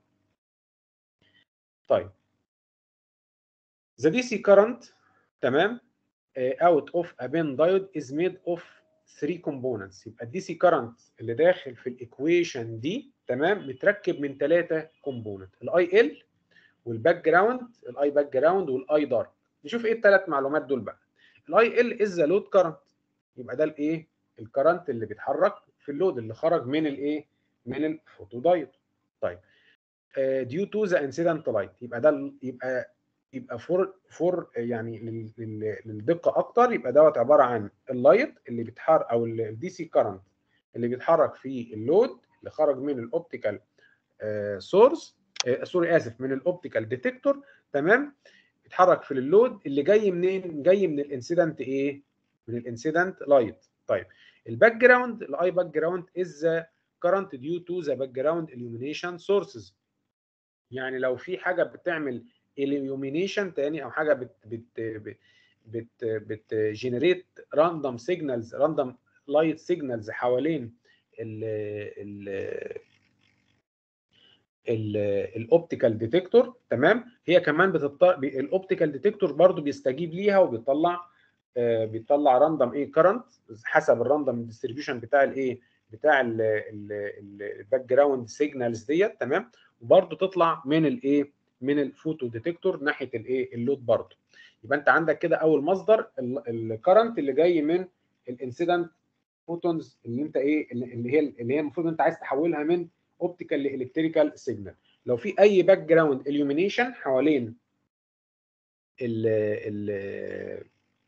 طيب the DC current تمام out of a pin diode is made of three components يبقى الدي سي كارنت اللي داخل في الايكويشن دي تمام متركب من ثلاثه كومبوننت الاي ال والباك جراوند الاي باك جراوند والاي دارك نشوف ايه الثلاث معلومات دول بقى الاي ال از ذا لود كارنت يبقى ده الايه الكرنت اللي بيتحرك في اللود اللي خرج من الايه من الفوتو دايود طيب ديو تو ذا انسيدنت لايت يبقى ده يبقى يبقى فور فور يعني للدقه اكتر يبقى دوت عباره عن اللايت اللي بيتحرك او الدي سي كارنت اللي بيتحرك في اللود اللي خرج من الاوبتيكال سورس سوري اسف من الاوبتيكال ديتكتور تمام بيتحرك في اللود اللي جاي منين جاي من الانسيدنت ايه من الانسيدنت لايت طيب الباك جراوند الاي باك جراوند از ذا current due to the background illumination sources يعني لو في حاجه بتعمل illumination تاني او حاجه بت بت بت بت بتجنريت راندوم سيجنالز راندوم لايت سيجنالز حوالين ال ال الاوبتيكال ديتكتور تمام هي كمان بتطلع الاوبتيكال ديتكتور برضو بيستجيب ليها وبيطلع آه بيطلع راندوم ايه كرنت حسب الراندوم ديستريبيوشن بتاع الايه بتاع الباك جراوند سيجنالز ديت تمام وبرضو تطلع من الايه من الفوتو ديتكتور ناحيه الايه اللود برضو يبقى انت عندك كده اول مصدر الكرنت اللي جاي من الانسيدنت الفوتونز اللي انت ايه اللي هي اللي هي المفروض انت عايز تحولها من اوبتيكال لالكتريكال سيجنال لو في اي باك جراوند اليومينيشن حوالين ال ال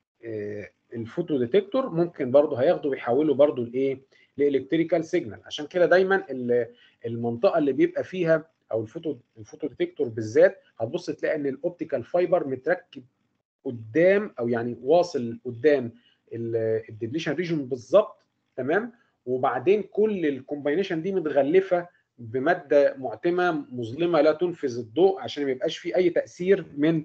الفوتو ديتكتور ممكن برضه هياخده ويحوله برضه لايه لالكتريكال سيجنال عشان كده دايما المنطقه اللي بيبقى فيها او الفوتو الفوتو ديتكتور بالذات هتبص تلاقي ان الاوبتيكال فايبر متركب قدام او يعني واصل قدام الديبليشن ريجون بالظبط تمام وبعدين كل الكومباينيشن دي متغلفه بماده معتمه مظلمه لا تنفذ الضوء عشان ما يبقاش في اي تاثير من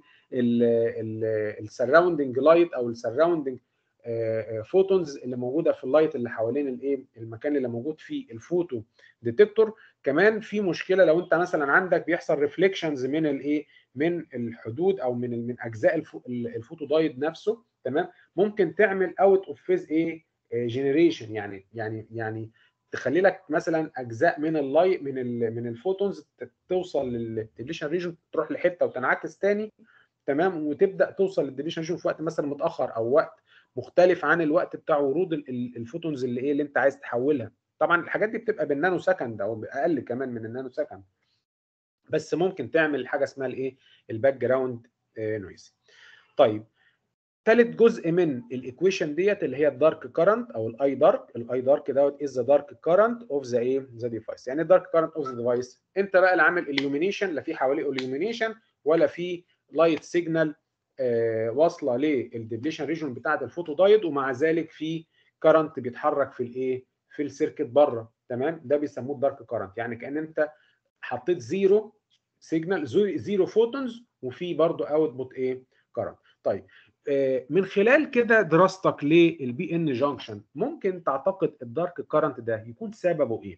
السراوندنج لايت او السراوندنج فوتونز اللي موجوده في اللايت اللي حوالين الايه المكان اللي موجود فيه الفوتو ديتكتور كمان في مشكله لو انت مثلا عندك بيحصل ريفليكشنز من الايه من الحدود او من من اجزاء الفوتو دايد نفسه تمام ممكن تعمل اوت اوف فيز ايه جنريشن يعني يعني يعني تخلي لك مثلا اجزاء من اللاي من ال من الفوتونز توصل للديبليشن ريجن تروح لحته وتنعكس تاني تمام وتبدا توصل للديبليشن ريجن في وقت مثلا متاخر او وقت مختلف عن الوقت بتاع ورود الفوتونز اللي ايه اللي انت عايز تحولها طبعا الحاجات دي بتبقى بالنانو سكند او اقل كمان من النانو سكند بس ممكن تعمل حاجه اسمها الايه الباك جراوند نويز طيب ثالث جزء من الايكويشن ديت اللي هي الدارك كارنت او الاي دارك الاي دارك دوت از ذا دارك كارنت اوف ذا ايه ذا ديفايس يعني الدارك كارنت اوف ذا ديفايس انت بقى اللي عامل اليومينيشن لا في حواليه اليومينيشن ولا في لايت سيجنال آه واصله للديبليشن ريجون بتاعه الفوتو دايد ومع ذلك في كارنت بيتحرك في الايه في السيركت بره تمام ده بيسموه الدارك كارنت يعني كان انت حطيت زيرو سيجنال زيرو فوتونز وفي برضو اوتبوت ايه كارنت طيب من خلال كده دراستك للبي ان جانكشن ممكن تعتقد الدارك كارنت ده يكون سببه ايه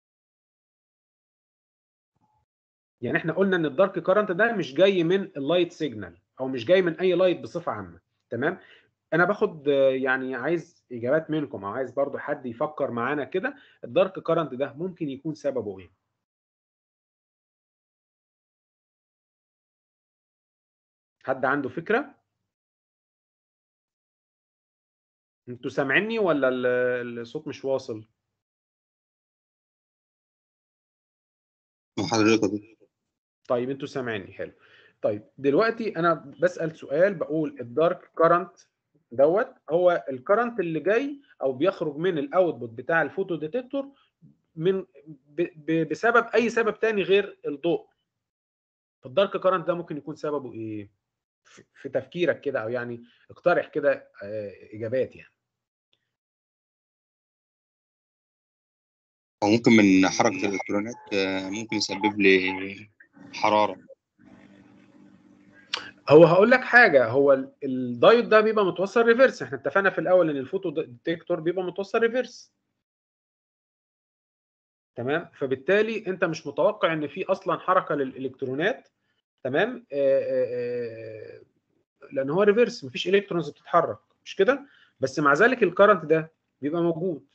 يعني احنا قلنا ان الدارك كارنت ده مش جاي من اللايت سيجنال او مش جاي من اي لايت بصفه عامه تمام انا باخد يعني عايز اجابات منكم او عايز برضو حد يفكر معانا كده الدارك كارنت ده ممكن يكون سببه ايه حد عنده فكره انتوا سامعيني ولا الصوت مش واصل حضرتك طيب انتوا سامعيني حلو طيب دلوقتي انا بسال سؤال بقول الدارك كارنت دوت هو الكرنت اللي جاي او بيخرج من الاوتبوت بتاع الفوتو ديتكتور من بسبب اي سبب تاني غير الضوء فالدارك كارنت ده ممكن يكون سببه ايه في تفكيرك كده او يعني اقترح كده اجابات يعني أو ممكن من حركة الإلكترونات ممكن يسبب لي حرارة هو هقول لك حاجه هو الدايود ده بيبقى متوصل ريفرس احنا اتفقنا في الاول ان الفوتو ديتكتور بيبقى متوصل ريفرس تمام فبالتالي انت مش متوقع ان في اصلا حركه للالكترونات تمام آآ آآ لان هو ريفرس مفيش الكترونز بتتحرك مش كده بس مع ذلك الكرنت ده بيبقى موجود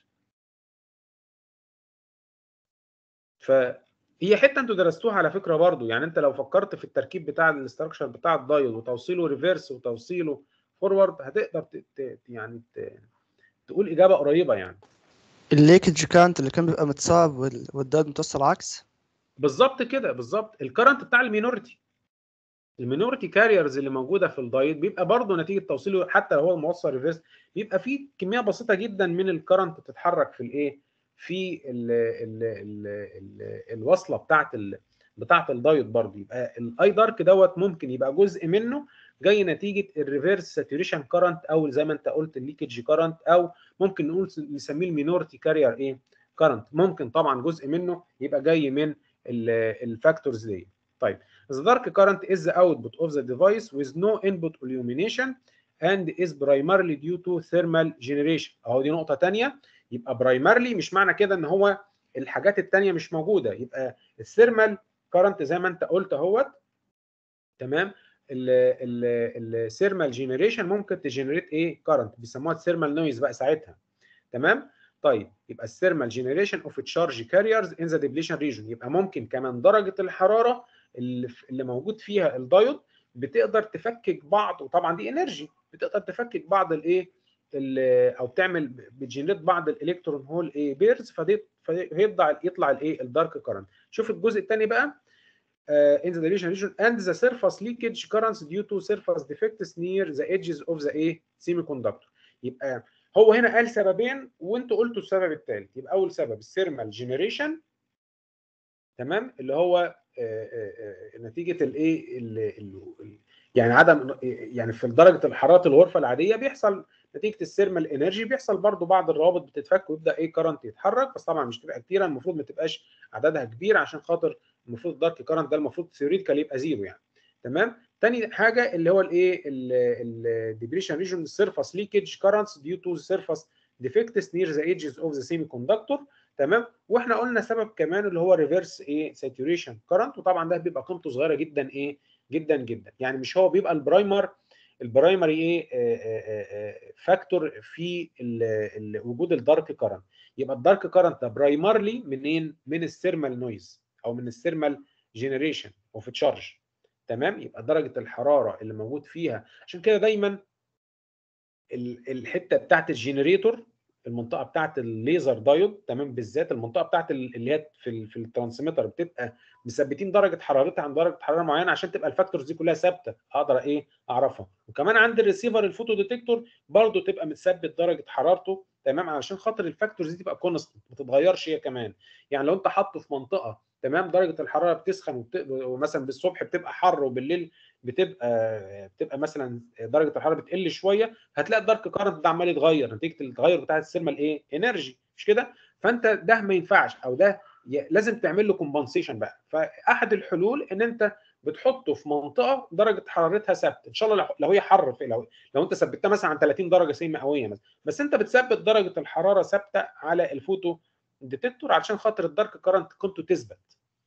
فهي حته انتوا درستوها على فكره برضو يعني انت لو فكرت في التركيب بتاع الاستراكشر بتاع الدايود وتوصيله ريفرس وتوصيله فورورد هتقدر ت... ت... يعني ت... تقول اجابه قريبه يعني الليكج كانت اللي كان بيبقى متصاب والدايود متوصل عكس بالظبط كده بالظبط الكرنت بتاع المينورتي المينورتي كاريرز اللي موجوده في الدايود بيبقى برضه نتيجه توصيله حتى لو هو موصل ريفرس بيبقى فيه كميه بسيطه جدا من الكرنت بتتحرك في الايه في ال ال ال ال الوصله بتاعه ال بتاعه الدايود برضه يبقى الاي دارك دوت ممكن يبقى جزء منه جاي نتيجه الريفرس ساتوريشن كرنت او زي ما انت قلت الليكج كرنت او ممكن نقول نسميه المينورتي كارير ايه كرنت ممكن طبعا جزء منه يبقى جاي من الفاكتورز دي طيب the dark current is the output of the device with no input illumination and is primarily due to thermal generation اهو دي نقطه ثانيه يبقى primarily مش معنى كده ان هو الحاجات الثانيه مش موجوده يبقى الثيرمال كارنت زي ما انت قلت اهوت تمام الثيرمال جنريشن ممكن تجنريت ايه كارنت بيسموها الثيرمال نويز بقى ساعتها تمام طيب يبقى الثيرمال جنريشن اوف تشارج كاريرز ان ذا ديبليشن ريجن يبقى ممكن كمان درجه الحراره اللي, اللي موجود فيها الدايود بتقدر تفكك بعض وطبعا دي انرجي بتقدر تفكك بعض الايه ال- او بتعمل بتجنريت بعض الالكترون هول ايه بيرز فدي فيطلع يطلع الايه الدارك كارنت شوف الجزء الثاني بقى uh, in the dilation region and the surface leakage currents due to surface defects near the edges of the ايه semiconductor يبقى هو هنا قال سببين وانتوا قلتوا السبب الثالث يبقى اول سبب الثيرمال جنريشن تمام اللي هو آه، آه، آه، نتيجه الايه ال- ال- ال- يعني عدم يعني في درجه الحراره الغرفه العاديه بيحصل نتيجه الثيرمال انرجي بيحصل برضو بعض الروابط بتتفك ويبدا ايه كرنت يتحرك بس طبعا مش تبقى كتيره المفروض ما تبقاش عددها كبير عشان خاطر المفروض الدارك كرنت ده المفروض ثيوريتيكال يبقى زيرو يعني تمام تاني حاجه اللي هو الايه الديبريشن ريجن سيرفاس ليكج كرنتس ديو تو سيرفاس ديفكتس نير ذا ايدجز اوف ذا سيمي كوندكتور تمام واحنا قلنا سبب كمان اللي هو ريفرس ايه ساتوريشن كرنت وطبعا ده بيبقى قيمته صغيره جدا ايه جدا جدا يعني مش هو بيبقى البرايمر البرايمري ايه فاكتور في ال- ال- وجود الدارك كرنت يبقى الدارك كرنت ده برايمرلي منين من الثيرمال نويز او من الثيرمال جنريشن اوف تشارج تمام يبقى درجه الحراره اللي موجود فيها عشان كده دايما ال- الحته بتاعت الجنريتور المنطقه بتاعت الليزر دايود تمام بالذات المنطقه بتاعت ال- اللي هي في ال- في الترانسميتر بتبقى مثبتين درجه حرارتها عند درجه حراره معينه عشان تبقى الفاكتورز دي كلها ثابته اقدر ايه اعرفها وكمان عند الريسيفر الفوتو ديتكتور برضو تبقى متثبت درجه حرارته تمام علشان خاطر الفاكتورز دي تبقى كونستنت ما تتغيرش هي كمان يعني لو انت حاطه في منطقه تمام درجه الحراره بتسخن وبت... ومثلا بالصبح بتبقى حر وبالليل بتبقى بتبقى مثلا درجه الحراره بتقل شويه هتلاقي الدارك كارنت ده عمال يتغير نتيجه التغير بتاع السيرمال ايه انرجي مش كده فانت ده ما ينفعش او ده ي- لازم تعمل له كومبنسيشن بقى فاحد الحلول ان انت بتحطه في منطقه درجه حرارتها ثابته ان شاء الله لو- لو هي حر في لو لو انت ثبتها مثلا عن 30 درجه سي مئويه مثلا بس انت بتثبت درجه الحراره ثابته على الفوتو ديتكتور علشان خاطر الدارك كارنت قيمته تثبت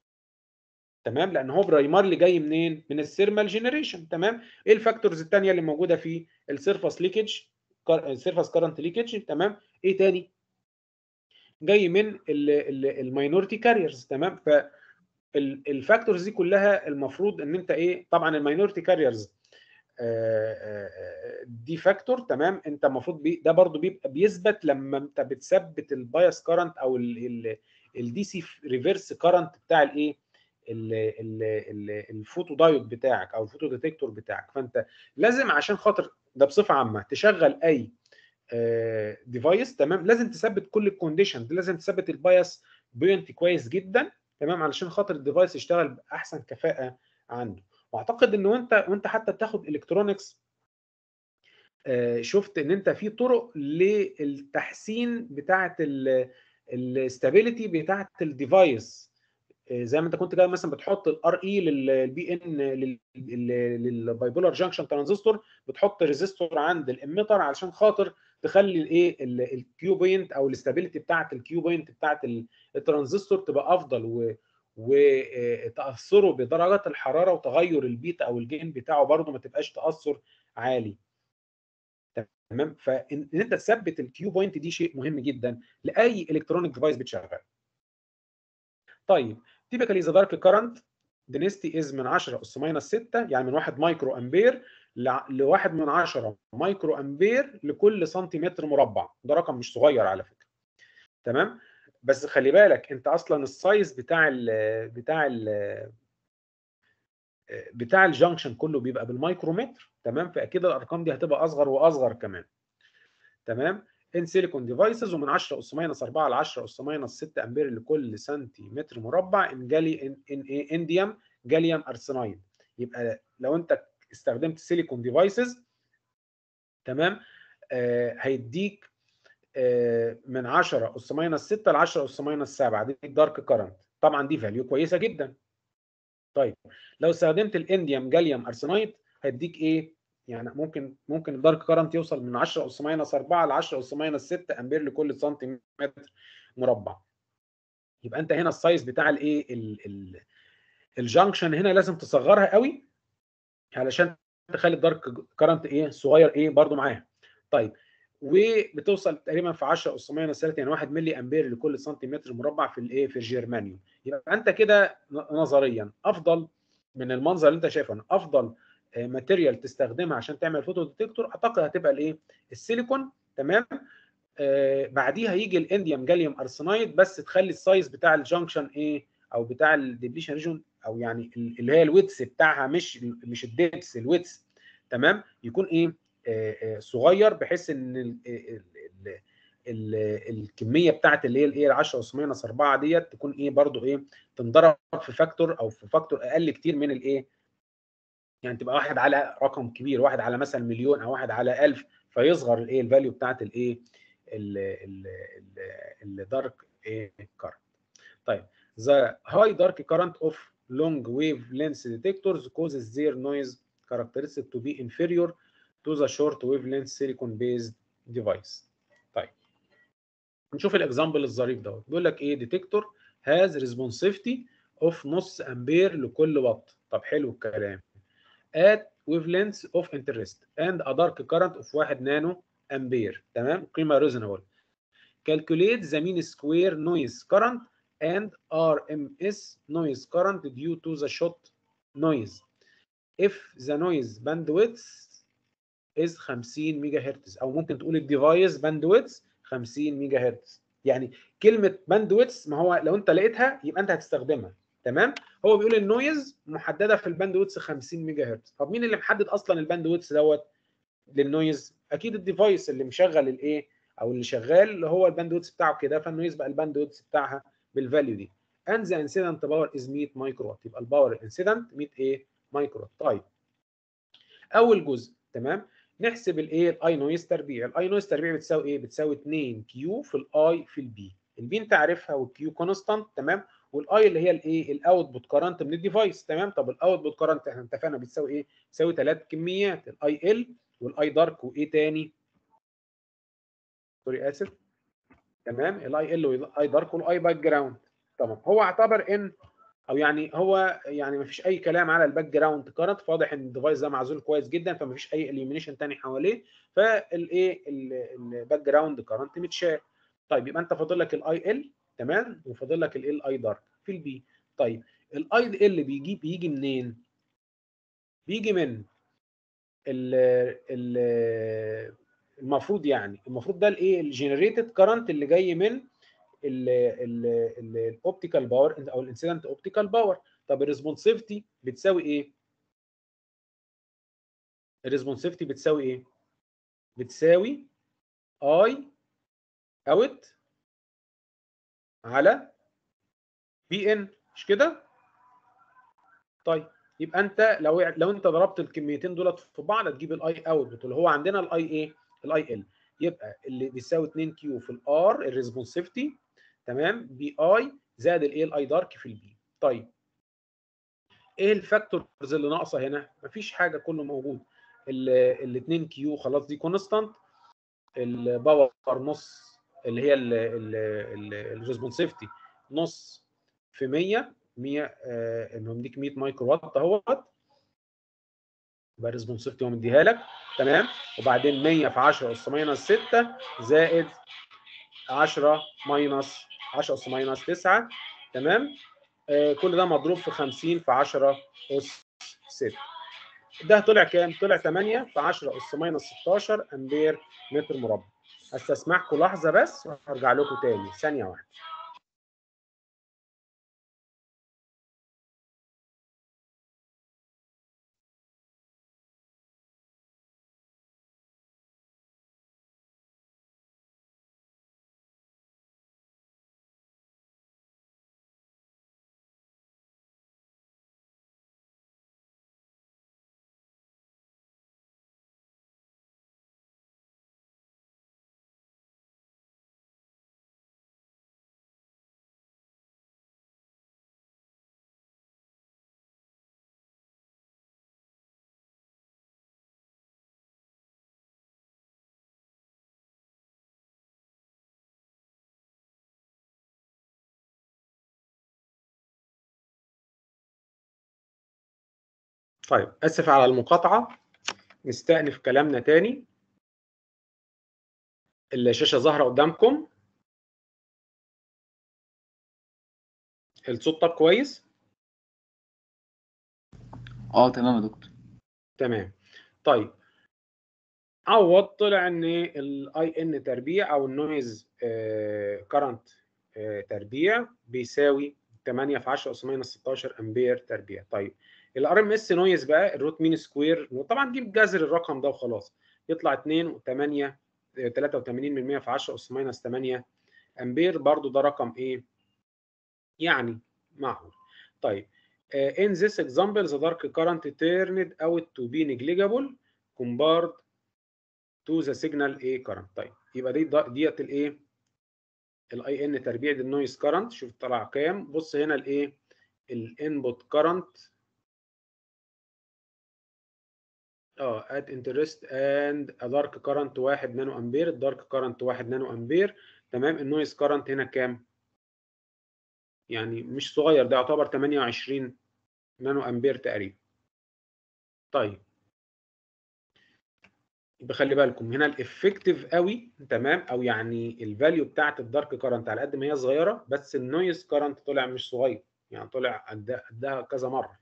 تمام لان هو برايمرلي جاي منين من الثيرمال جنريشن تمام ايه الفاكتورز الثانيه اللي موجوده في السيرفاس ليكج السيرفاس كارنت ليكج تمام ايه تاني جاي من الماينورتي كاريرز تمام ف الفاكتورز دي كلها المفروض ان انت ايه طبعا الماينورتي كاريرز دي فاكتور تمام انت المفروض بي ده برضو بيبقى بيثبت لما انت بتثبت البايس كارنت او الدي سي ريفرس كارنت بتاع الايه ال- ال- ال- الفوتو دايود بتاعك او الفوتو ديتكتور بتاعك فانت لازم عشان خاطر ده بصفه عامه تشغل اي ديفايس تمام لازم تثبت كل الكونديشن لازم تثبت البايس بوينت كويس جدا تمام علشان خاطر الديفايس يشتغل باحسن كفاءه عنده واعتقد ان وانت وانت حتى بتاخد الكترونكس شفت ان انت في طرق للتحسين بتاعه الاستابيليتي بتاعه الديفايس زي ما انت كنت كده مثلا بتحط الار اي للبي ان للبايبولار جانكشن ترانزستور بتحط ريزيستور عند الاميتر علشان خاطر تخلي الايه الكيو بوينت او الاستابيليتي بتاعه الكيو بوينت بتاعه الترانزستور تبقى افضل و وتاثره بدرجات الحراره وتغير البيتا او الجين بتاعه برضه ما تبقاش تاثر عالي تمام فان انت تثبت الكيو بوينت دي شيء مهم جدا لاي الكترونيك ديفايس بتشغل طيب تيبيكالي ذا دارك كارنت دينستي از من 10 اس ماينس 6 يعني من 1 مايكرو امبير ل 1 من 10 مايكرو امبير لكل سنتيمتر مربع ده رقم مش صغير على فكره تمام بس خلي بالك انت اصلا السايز بتاع ال بتاع ال بتاع الجنكشن كله بيبقى بالمايكرومتر تمام فاكيد الارقام دي هتبقى اصغر واصغر كمان تمام ان سيليكون ديفايسز ومن 10 اس ماينس 4 ل 10 اس ماينس 6 امبير لكل سنتيمتر مربع ان جالي ان ان ايه انديوم جاليوم ارسنايد يبقى لو انت استخدمت سيليكون ديفايسز تمام آه هيديك آه من 10 اس ماينس 6 ل 10 اس ماينس 7 دي الدارك كارنت طبعا دي فاليو كويسه جدا طيب لو استخدمت الانديوم جاليوم ارسنايد هيديك ايه يعني ممكن ممكن الدارك كارنت يوصل من 10 اس ماينس 4 ل 10 اس ماينس 6 امبير لكل سنتيمتر مربع يبقى انت هنا السايز بتاع الايه الجنكشن هنا لازم تصغرها قوي علشان تخلي الدارك كارنت ايه صغير ايه برضو معاها طيب وبتوصل تقريبا في 10 اس ماينس 3 يعني 1 ملي امبير لكل سنتيمتر مربع في الايه في الجيرمانيوم يبقى انت كده نظريا افضل من المنظر اللي انت شايفه افضل ماتيريال تستخدمها عشان تعمل فوتو ديتكتور اعتقد هتبقى الايه السيليكون تمام آه بعديها يجي الانديوم جاليوم ارسنايد بس تخلي السايز بتاع الجنكشن ايه او بتاع الديبليشن ريجون او يعني اللي هي الويتس بتاعها مش مش الديبس الويتس تمام يكون ايه آه آه صغير بحيث ان ال ال ال ال الكميه بتاعت اللي هي الايه 10 اس ماينس 4 ديت تكون ايه برضو ايه تنضرب في فاكتور او في فاكتور اقل كتير من الايه يعني تبقى واحد على رقم كبير واحد على مثلا مليون او واحد على 1000 فيصغر الايه الفاليو بتاعت الايه الدارك ايه كارنت طيب the high dark current of long wavelength detectors causes their noise characteristic to be inferior to the short wavelength silicon based device طيب نشوف الاكزامبل الظريف دوت بيقول لك ايه ديتكتور has responsivity of نص امبير لكل واط طب حلو الكلام at wavelengths of interest and a dark current of 1 نانو امبير تمام قيمه reasonable calculate the mean square noise current and RMS noise current due to the shot noise if the noise bandwidth is 50 ميجا هرتز او ممكن تقول الديفايس باندويدث 50 ميجا هرتز يعني كلمه باندويدث ما هو لو انت لقيتها يبقى انت هتستخدمها تمام هو بيقول النويز محدده في الباندويدث 50 ميجا هرتز طب مين اللي محدد اصلا الباندويدث دوت للنويز اكيد الديفايس اللي مشغل الايه او اللي شغال اللي هو الباندويدث بتاعه كده فالنويز بقى الباندويدث بتاعها بالفاليو دي and the incident power is 100 مايكرو وات يبقى الباور الانسيدنت 100 ايه مايكرو وات طيب اول جزء تمام نحسب الايه الاي نويز تربيع الاي نويز تربيع بتساوي ايه بتساوي 2 كيو في الاي في البي البي انت عارفها والكيو كونستانت تمام والاي اللي هي الايه الاوتبوت كارنت من الديفايس تمام طب الاوتبوت كارنت احنا اتفقنا بتساوي ايه بتساوي ثلاث كميات الاي ال والاي دارك وايه تاني سوري اسف تمام الاي ال والاي دارك والاي باك جراوند تمام هو اعتبر ان او يعني هو يعني ما فيش اي كلام على الباك جراوند كارنت فواضح ان الديفايس ده معزول كويس جدا فما فيش اي اليومينيشن تاني حواليه فالايه الباك جراوند كارنت متشال طيب يبقى انت فاضل لك الاي ال تمام وفاضل لك ال اي دارك في البي طيب الاي ال بيجي بيجي منين بيجي من ال ال المفروض يعني المفروض ده الايه الجنريتد كارنت اللي جاي من الاوبتيكال باور او الانسيدنت اوبتيكال باور طب الريسبونسيفيتي بتساوي ايه الريسبونسيفيتي بتساوي ايه بتساوي اي اوت على بي ان مش كده طيب يبقى انت لو لو انت ضربت الكميتين دولت في بعض هتجيب الاي اوت اللي هو عندنا الاي ايه الاي ال يبقى اللي بيساوي 2 كيو في الار الريسبونسيفيتي تمام بي اي زائد الايه الاي دارك في البي طيب ايه الفاكتورز اللي ناقصه هنا مفيش حاجه كله موجود ال 2 كيو خلاص دي كونستانت الباور نص اللي هي الريسبونسيفيتي نص في 100 100 آه انه مديك 100 مايكرو وات اهوت يبقى الريسبونسيفيتي هو مديها لك تمام وبعدين 100 في 10 اس ماينس 6 زائد 10 ماينس 10 اس ماينس 9 تمام آه كل ده مضروب في 50 في 10 اس 6 ده طلع كام؟ طلع 8 في 10 اس ماينس 16 امبير متر مربع استسمحكم لحظه بس وهرجع لكم تاني ثانيه واحده طيب اسف على المقاطعه نستأنف كلامنا تاني الشاشه ظاهره قدامكم الصوت طب كويس اه تمام يا دكتور تمام طيب عوض طلع ان الاي ان تربيع او النويز كرنت تربيع بيساوي 8 في 10 اس ماينس 16 امبير تربيع طيب الار ام اس نويز بقى الروت مين سكوير وطبعا جيب جذر الرقم ده وخلاص يطلع 2 و8 83 من 100 في 10 اس ماينس 8 امبير برضو ده رقم ايه يعني معقول طيب uh, in this example the dark current turned out to be negligible compared to the signal A current طيب يبقى دي ديت الايه الاي ان تربيع دي النويز كارنت شوف طلع كام بص هنا الايه الانبوت كارنت اه at interest and a dark current 1 نانو امبير الدارك كارنت 1 نانو امبير تمام النويز كارنت هنا كام يعني مش صغير ده يعتبر 28 نانو امبير تقريبا طيب يبقى خلي بالكم هنا الافكتيف قوي تمام او يعني الفاليو بتاعت الدارك كارنت على قد ما هي صغيره بس النويز كارنت طلع مش صغير يعني طلع قدها قدها كذا مره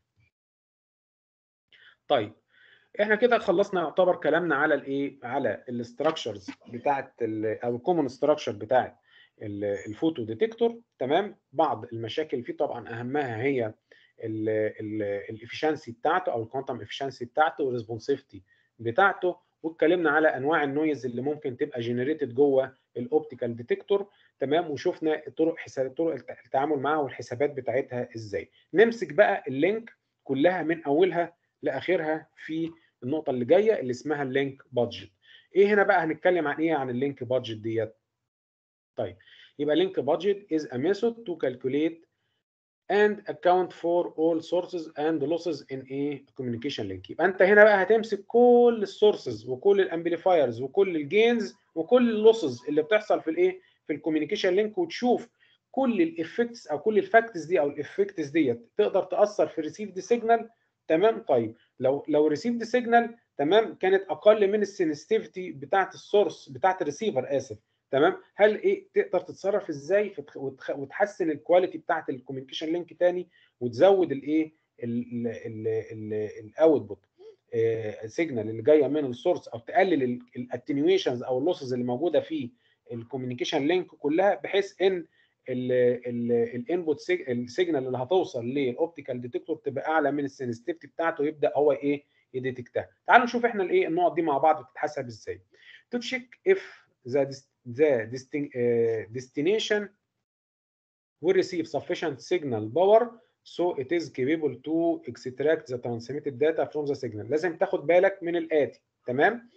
طيب احنا كده خلصنا يعتبر كلامنا على الايه على الاستراكشرز بتاعت او الكومن ستراكشر بتاعت الفوتو ديتكتور تمام بعض المشاكل فيه طبعا اهمها هي الافشنسي بتاعته او الكوانتم افشنسي بتاعته والريسبونسيفتي بتاعته واتكلمنا على انواع النويز اللي ممكن تبقى جنريتد جوه الاوبتيكال ديتكتور تمام وشفنا طرق حساب طرق التعامل معاها والحسابات بتاعتها ازاي نمسك بقى اللينك كلها من اولها لاخرها في النقطه اللي جايه اللي اسمها اللينك بادجت ايه هنا بقى هنتكلم عن ايه عن اللينك بادجت ديت طيب يبقى لينك بادجت is a method to calculate and account for all sources and losses in a communication link يبقى انت هنا بقى هتمسك كل السورسز وكل الامبليفايرز وكل الجينز وكل اللوسز اللي بتحصل في الايه في الكوميونيكيشن لينك وتشوف كل الافكتس او كل الفاكتس دي او الافكتس ديت تقدر تاثر في الريسيفد سيجنال تمام طيب لو لو ريسيفد سيجنال تمام كانت اقل من السنسيتيفيتي بتاعت السورس بتاعت الريسيفر اسف تمام هل ايه تقدر تتصرف ازاي وتحسن الكواليتي بتاعت الكوميونيكيشن لينك تاني وتزود الايه الاوتبوت سيجنال اللي جايه من السورس او تقلل الاتنيويشنز او اللوسز اللي موجوده في الكوميونيكيشن لينك كلها بحيث ان الانبوت السيجنال اللي هتوصل للاوبتيكال ديتكتور تبقى اعلى من السنسيتيفيتي بتاعته يبدا هو ايه يديتكتها تعالوا نشوف احنا الايه النقط دي مع بعض بتتحسب ازاي تو تشيك اف ذا the destination will receive sufficient signal power so it is capable to extract the transmitted data from the signal لازم تاخد بالك من الآتي تمام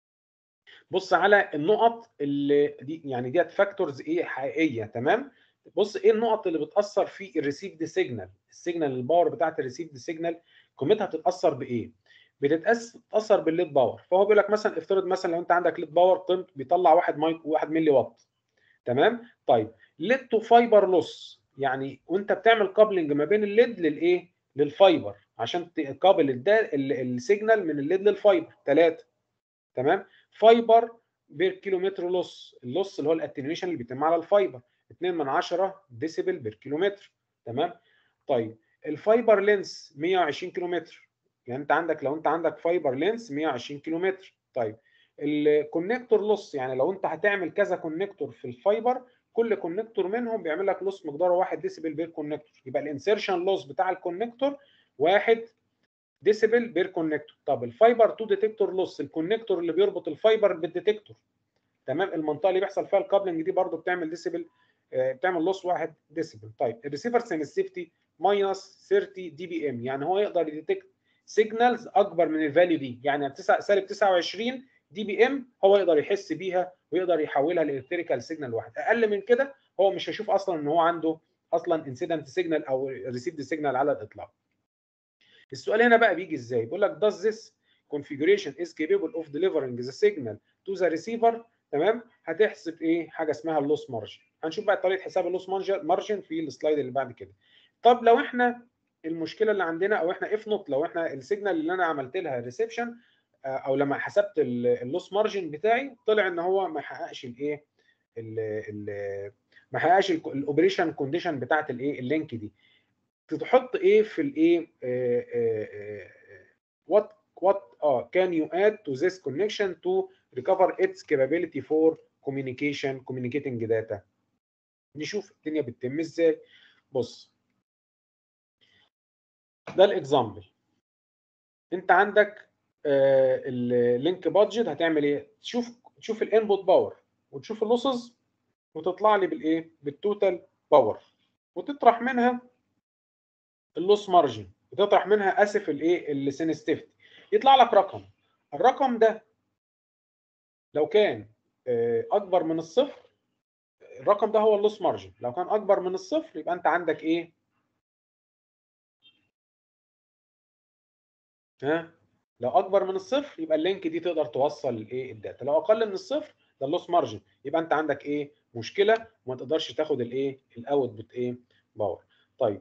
بص على النقط اللي دي يعني ديت فاكتورز ايه حقيقيه تمام بص ايه النقط اللي بتاثر في الريسيفد سيجنال السيجنال الباور بتاعت الريسيفد سيجنال قيمتها بتتاثر بايه بتتاثر بالليد باور فهو بيقول لك مثلا افترض مثلا لو انت عندك ليد باور قيمته بيطلع 1 مايك 1 ملي واط تمام طيب ليد تو فايبر لوس يعني وانت بتعمل كابلنج ما بين الليد للايه للفايبر عشان تقابل السيجنال من الليد للفايبر 3 تمام فايبر بير كيلومتر لوس اللوس اللي هو الاتنيويشن اللي بيتم على الفايبر 2 من 10 ديسيبل بير كيلومتر تمام طيب الفايبر لينس 120 كيلومتر يعني انت عندك لو انت عندك فايبر لينس 120 كيلومتر طيب الكونكتور لوس يعني لو انت هتعمل كذا كونكتور في الفايبر كل كونكتور منهم بيعمل لك لوس مقداره 1 ديسيبل بير كونكتور يبقى الانسيرشن لوس بتاع الكونكتور 1 ديسيبل بير كونكتور طب الفايبر تو ديتكتور لوس الكونكتور اللي بيربط الفايبر بالديتكتور تمام المنطقه اللي بيحصل فيها الكابلنج دي برضو بتعمل ديسيبل بتعمل لوس 1 ديسيبل طيب الريسيفر سنسيفتي ماينس 30 دي بي ام يعني هو يقدر يديتكت سيجنالز اكبر من الفاليو دي يعني سالب 29 دي بي ام هو يقدر يحس بيها ويقدر يحولها لالكتريكال سيجنال واحد اقل من كده هو مش هيشوف اصلا ان هو عنده اصلا انسيدنت سيجنال او ريسيفد سيجنال على الاطلاق السؤال هنا بقى بيجي ازاي بيقول لك does this configuration is capable of delivering the signal to the receiver تمام هتحسب ايه حاجه اسمها اللوس مارجن هنشوف بقى طريقه حساب اللوس مارجن في السلايد اللي بعد كده طب لو احنا المشكله اللي عندنا او احنا اف نوت لو احنا السيجنال اللي انا عملت لها ريسبشن او لما حسبت اللوس مارجن بتاعي طلع ان هو ما يحققش الايه ما يحققش الاوبريشن كونديشن بتاعت الايه اللينك دي تحط ايه في الايه وات what اه can you add to this connection to recover its capability for communication communicating data نشوف الدنيا بتتم ازاي بص ده الاكزامبل انت عندك اللينك بادجت هتعمل ايه تشوف تشوف الانبوت باور وتشوف اللوسز وتطلع لي بالايه بالتوتال باور وتطرح منها اللوس مارجن وتطرح منها اسف الايه السنستيفتي يطلع لك رقم الرقم ده لو كان آه، اكبر من الصفر الرقم ده هو اللوس مارجن لو كان اكبر من الصفر يبقى انت عندك ايه ها لو اكبر من الصفر يبقى اللينك دي تقدر توصل الايه الداتا لو اقل من الصفر ده اللوس مارجن يبقى انت عندك ايه مشكله وما تقدرش تاخد الايه الاوتبوت ايه باور طيب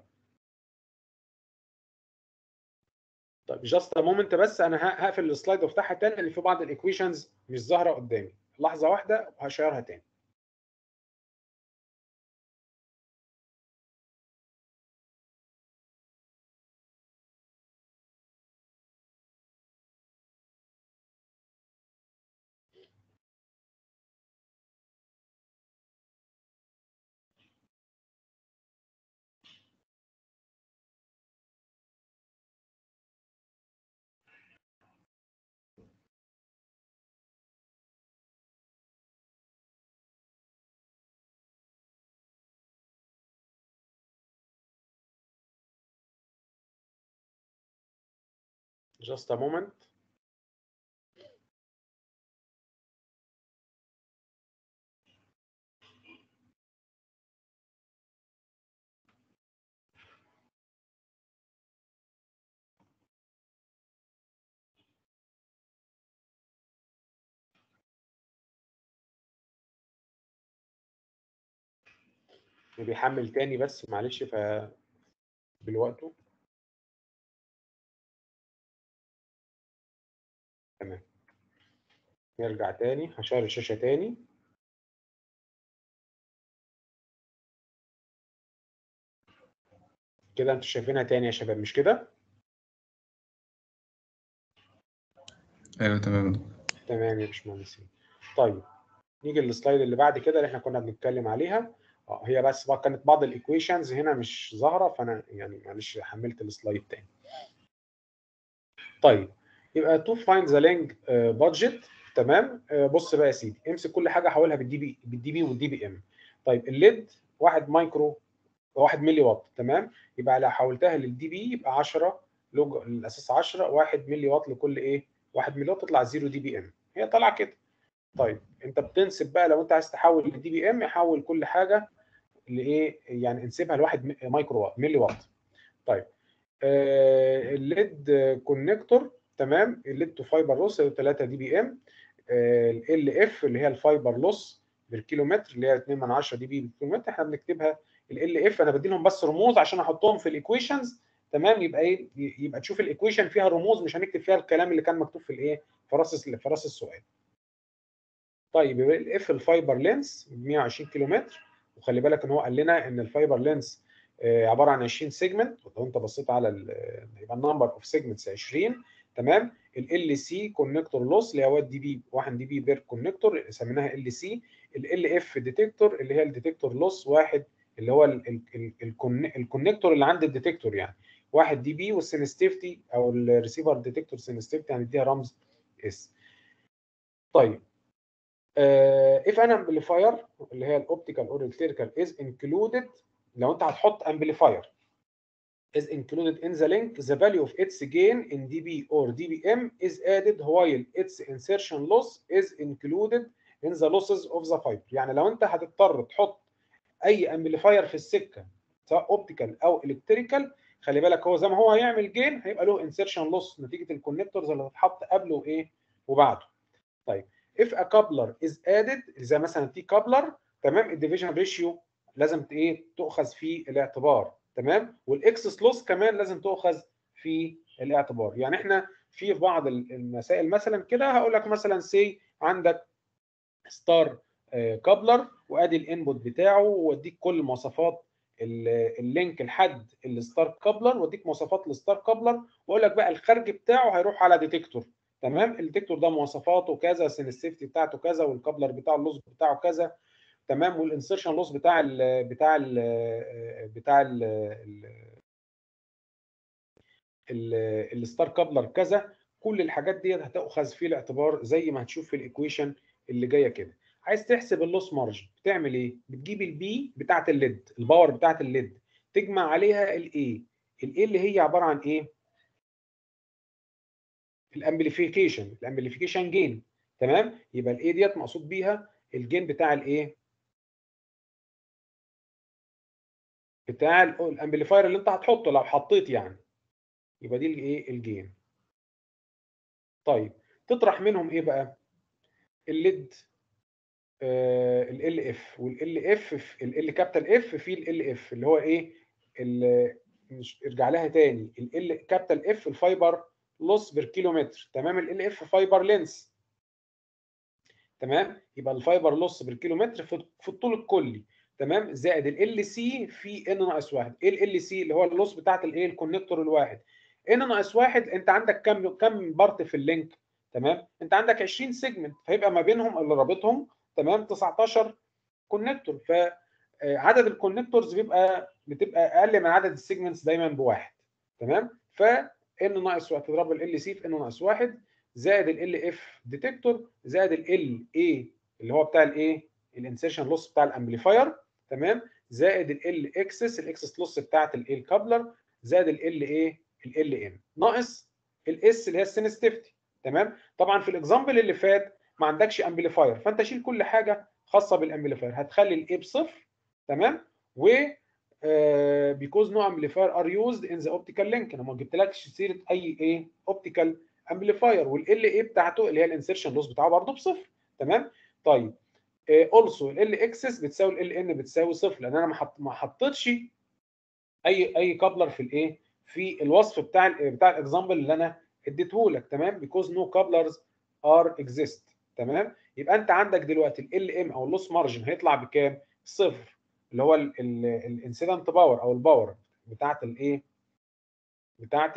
طيب جاست مومنت بس انا ه- هقفل السلايد وافتحها تاني لان في بعض الايكويشنز مش ظاهره قدامي لحظه واحده وهشيرها تاني just a moment بيحمل تاني بس معلش ف بالوقت تمام نرجع تاني هشير الشاشة تاني كده انتوا شايفينها تاني يا شباب مش كده؟ ايوه تمام تمام يا باشمهندسين طيب نيجي للسلايد اللي بعد كده اللي احنا كنا بنتكلم عليها اه هي بس بقى كانت بعض الايكويشنز هنا مش ظاهره فانا يعني معلش حملت السلايد تاني طيب يبقى تو فايند ذا لينك بادجت تمام آه، بص بقى يا سيدي امسك كل حاجه حولها بالدي بي بالدي بي والدي بي ام طيب الليد 1 مايكرو 1 ملي وات تمام يبقى لو حولتها للدي بي يبقى 10 لوج الاساس 10 1 ملي وات لكل ايه 1 ملي وات تطلع 0 دي بي ام هي طالعه كده طيب انت بتنسب بقى لو انت عايز تحول للدي بي ام حول كل حاجه لايه يعني انسبها لواحد مايكرو وات ملي وات طيب آه الليد كونكتور تمام الليد تو فايبر لوس 3 دي بي ام ال اف اللي هي الفايبر لوس بالكيلومتر اللي هي 2 من 10 دي بي بالكيلومتر احنا بنكتبها ال اف انا بدي لهم بس رموز عشان احطهم في الايكويشنز تمام يبقى ايه يبقى تشوف الايكويشن فيها رموز مش هنكتب فيها الكلام اللي كان مكتوب في الايه في راس في راس السؤال طيب يبقى الاف الفايبر لينس 120 كيلو متر وخلي بالك ان هو قال لنا ان الفايبر لينس عباره عن 20 سيجمنت لو انت بصيت على يبقى النمبر اوف سيجمنتس 20 تمام ال سي كونكتور لوس اللي هو دي بي 1 دي بي بير كونكتور سميناها ال سي ال اف ديتكتور اللي هي الديتكتور لوس واحد اللي هو الكونكتور اللي عند الديتكتور يعني 1 دي بي والسنستيفتي او الريسيفر ديتكتور سنستيفتي هنديها رمز اس طيب اف ان امبليفاير اللي هي الاوبتيكال اور الكتريكال از انكلودد لو انت هتحط امبليفاير is included in the link the value of its gain in dB or dBm is added while its insertion loss is included in the losses of the fiber يعني لو انت هتضطر تحط اي امبليفاير في السكه سواء اوبتيكال او الكتريكال خلي بالك هو زي ما هو هيعمل جين هيبقى له انسرشن لوس نتيجه الكونكتورز اللي هتتحط قبله وايه وبعده طيب if a coupler is added زي مثلا تي كابلر تمام الديفيجن ريشيو لازم ايه تؤخذ في الاعتبار تمام والاكسس لوس كمان لازم تؤخذ في الاعتبار يعني احنا في بعض المسائل مثلا كده هقول لك مثلا سي عندك ستار كابلر وادي الانبوت بتاعه واديك كل مواصفات ال- اللينك لحد الستار كابلر واديك مواصفات الستار كابلر واقول لك بقى الخارج بتاعه هيروح على ديتكتور تمام الديتكتور ده مواصفاته كذا السنسيتيفيتي بتاعته كذا والكابلر بتاعه اللوس بتاعه كذا تمام والانسرشن لوس بتاع ال بتاع ال بتاع ال الستار كابلر كذا كل الحاجات ديت هتؤخذ في الاعتبار زي ما هتشوف في الايكويشن اللي جايه كده عايز تحسب اللوس مارجن بتعمل ايه بتجيب البي بتاعه الليد الباور بتاعه الليد تجمع عليها الاي الاي اللي هي عباره عن ايه الامبليفيكيشن الامبليفيكيشن جين تمام يبقى الاي ديت مقصود بيها الجين بتاع الايه بتاع ال- الامبليفاير اللي انت هتحطه لو حطيت يعني يبقى دي الايه الجين طيب تطرح منهم ايه بقى الليد ال اف والال اف ال كابيتال اف في ال اف اللي هو ايه ال- مش ارجع لها تاني ال كابيتال اف الفايبر لوس بير كيلومتر تمام ال اف فايبر لينس تمام يبقى الفايبر لوس بالكيلومتر في في الطول الكلي تمام زائد ال سي في ان ناقص 1 ايه ال سي اللي هو اللوس بتاعت الايه الكونكتور الواحد ان ناقص 1 انت عندك كم كم بارت في اللينك تمام انت عندك 20 سيجمنت فيبقى ما بينهم اللي رابطهم تمام 19 كونكتور فعدد الكونكتورز بيبقى بتبقى اقل من عدد السيجمنتس دايما بواحد تمام ف ان ناقص 1 تضرب ال سي في ان ناقص 1 زائد ال اف ديتكتور زائد ال اي اللي هو بتاع الايه الانسيرشن لوس بتاع الامبليفاير تمام زائد ال اكسس الاكسس لوس بتاعت الايه الكابلر زائد ال ايه ال ام ناقص الاس اللي هي السنسيتيفيتي تمام طبعا في الاكزامبل اللي فات ما عندكش امبليفاير فانت شيل كل حاجه خاصه بالامبليفاير هتخلي الاي بصفر تمام و بيكوز نو امبليفاير ار يوزد ان ذا اوبتيكال لينك انا ما جبتلكش سيره اي ايه اوبتيكال امبليفاير والال اي بتاعته اللي هي الانسرشن لوس بتاعه برضه بصفر تمام طيب اولسو ال اكسس بتساوي ال ان بتساوي صفر لان انا ما حط ما حطيتش اي اي كابلر في الايه في الوصف بتاع ال بتاع الاكزامبل اللي انا اديته لك تمام بيكوز نو كابلرز ار اكزيست تمام يبقى انت عندك دلوقتي ال ام او اللوس مارجن هيطلع بكام صفر اللي هو الانسيدنت باور او الباور بتاعت الايه بتاعت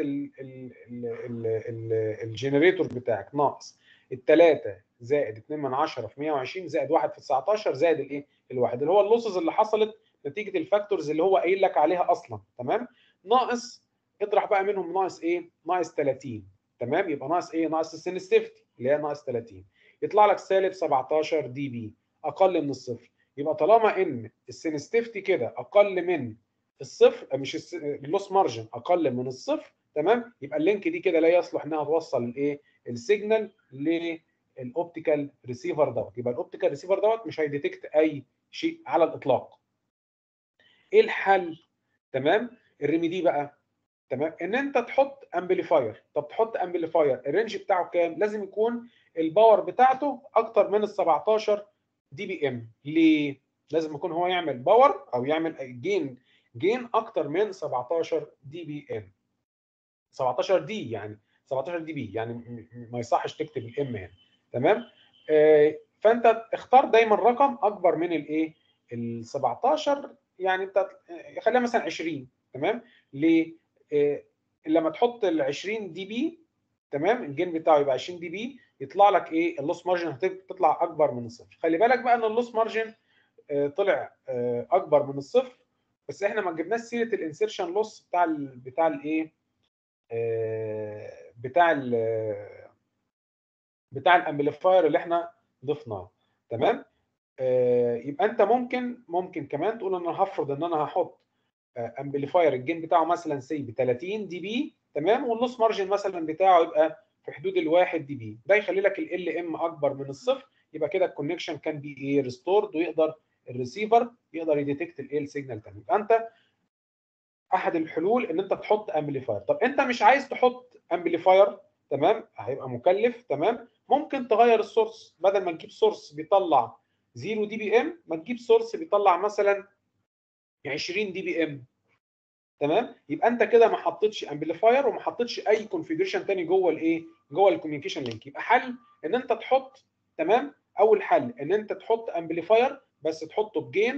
الجنريتور بتاعك ناقص الثلاثه زائد 2 من 10 في 120 زائد 1 في 19 زائد الايه الواحد اللي هو اللوسز اللي حصلت نتيجه الفاكتورز اللي هو قايل لك عليها اصلا تمام ناقص اطرح بقى منهم ناقص ايه ناقص 30 تمام يبقى ناقص ايه ناقص السنسيتيفيتي اللي هي ناقص 30 يطلع لك سالب 17 دي بي اقل من الصفر يبقى طالما ان السنسيتيفيتي كده اقل من الصفر مش اللوس مارجن اقل من الصفر تمام يبقى اللينك دي كده لا يصلح انها توصل الايه السيجنال للاوبتيكال ريسيفر دوت يبقى الاوبتيكال ريسيفر دوت مش هيديتكت اي شيء على الاطلاق ايه الحل تمام الريميدي بقى تمام ان انت تحط امبليفاير طب تحط امبليفاير الرينج بتاعه كام لازم يكون الباور بتاعته اكتر من ال 17 دي بي ام ليه لازم يكون هو يعمل باور او يعمل جين جين اكتر من 17 دي بي ام 17 دي يعني 17 دي بي يعني ما يصحش تكتب الام هنا تمام آه فانت اختار دايما رقم اكبر من الايه ال 17 يعني انت خليها مثلا 20 تمام ليه آه لما تحط ال 20 دي بي تمام الجين بتاعه يبقى 20 دي بي يطلع لك ايه اللوس مارجن هتطلع اكبر من الصفر خلي بالك بقى ان اللوس مارجن آه طلع آه اكبر من الصفر بس احنا ما جبناش سيره الانسيرشن لوس بتاع ال بتاع الايه بتاع ال بتاع الامبليفاير اللي احنا ضفناه تمام يبقى انت ممكن ممكن كمان تقول انا هفرض ان انا هحط امبليفاير الجين بتاعه مثلا سي ب 30 دي بي تمام واللوس مارجن مثلا بتاعه يبقى في حدود الواحد دي بي ده يخلي لك ال ام اكبر من الصفر يبقى كده الكونكشن كان بي ايه ريستورد ويقدر الريسيفر يقدر يديتكت الايه السيجنال تاني يبقى انت احد الحلول ان انت تحط امبليفاير طب انت مش عايز تحط امبليفاير تمام هيبقى مكلف تمام ممكن تغير السورس بدل ما تجيب سورس بيطلع 0 دي بي ام ما تجيب سورس بيطلع مثلا 20 دي بي ام تمام يبقى انت كده ما حطيتش امبليفاير وما حطيتش اي كونفيجريشن تاني جوه الايه جوه الكوميونيكيشن لينك يبقى حل ان انت تحط تمام اول حل ان انت تحط امبليفاير بس تحطه بجين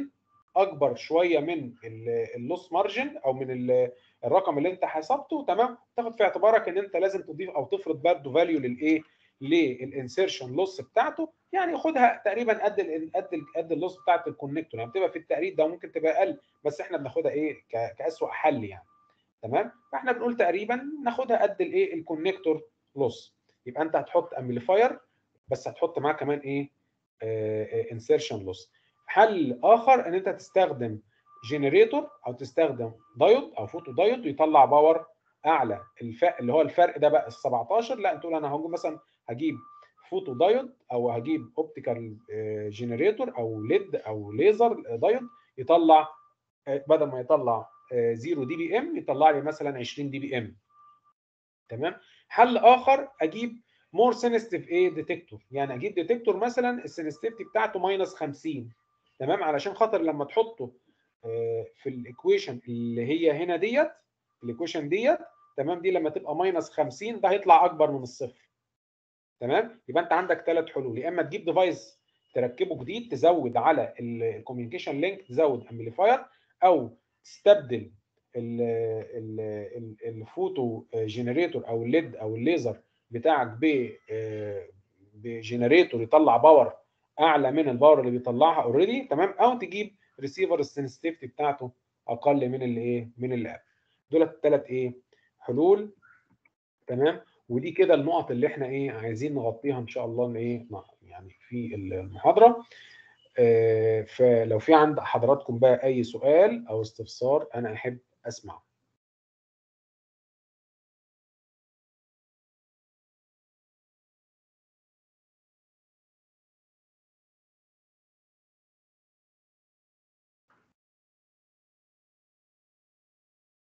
اكبر شويه من اللوس مارجن او من ال- الرقم اللي انت حسبته تمام تاخد في اعتبارك ان انت لازم تضيف او تفرض برضه فاليو للايه للانسيرشن لوس بتاعته يعني خدها تقريبا قد ال قد ال قد اللوس بتاعت الكونكتور يعني بتبقى في التقريب ده ممكن تبقى اقل بس احنا بناخدها ايه ك- كاسوأ حل يعني تمام فاحنا بنقول تقريبا ناخدها قد الايه الكونكتور لوس يبقى انت هتحط امبليفاير بس هتحط معاه كمان ايه انسيرشن لوس حل اخر ان انت تستخدم جنريتور او تستخدم دايود او فوتو دايود ويطلع باور اعلى الفرق اللي هو الفرق ده بقى ال 17 لا انت تقول انا هجيب مثلا هجيب فوتو دايود او هجيب اوبتيكال جنريتور او ليد او ليزر دايود يطلع آه، بدل ما يطلع 0 دي بي ام يطلع لي مثلا 20 دي بي ام تمام حل اخر اجيب مور سنسيتيف ايه ديتكتور يعني اجيب ديتكتور مثلا السنسيتيفيتي بتاعته ماينس 50 تمام علشان خاطر لما تحطه آه، في الايكويشن اللي هي هنا ديت الايكويشن ديت تمام دي لما تبقى ماينس 50 ده هيطلع اكبر من الصفر تمام يبقى انت عندك ثلاث حلول يا اما تجيب ديفايس تركبه جديد تزود على الكوميونيكيشن لينك تزود امبليفاير او تستبدل ال- ال- ال- الفوتو جنريتور او الليد او الليزر بتاعك ب آه، بجنريتور يطلع باور اعلى من الباور اللي بيطلعها اوريدي تمام او تجيب ريسيفر السنسيتيفيتي بتاعته اقل من اللي ايه من اللي قبل دول الثلاث ايه حلول تمام ودي كده النقط اللي احنا ايه عايزين نغطيها ان شاء الله ان ايه يعني في المحاضره آه، فلو في عند حضراتكم بقى اي سؤال او استفسار انا احب اسمعه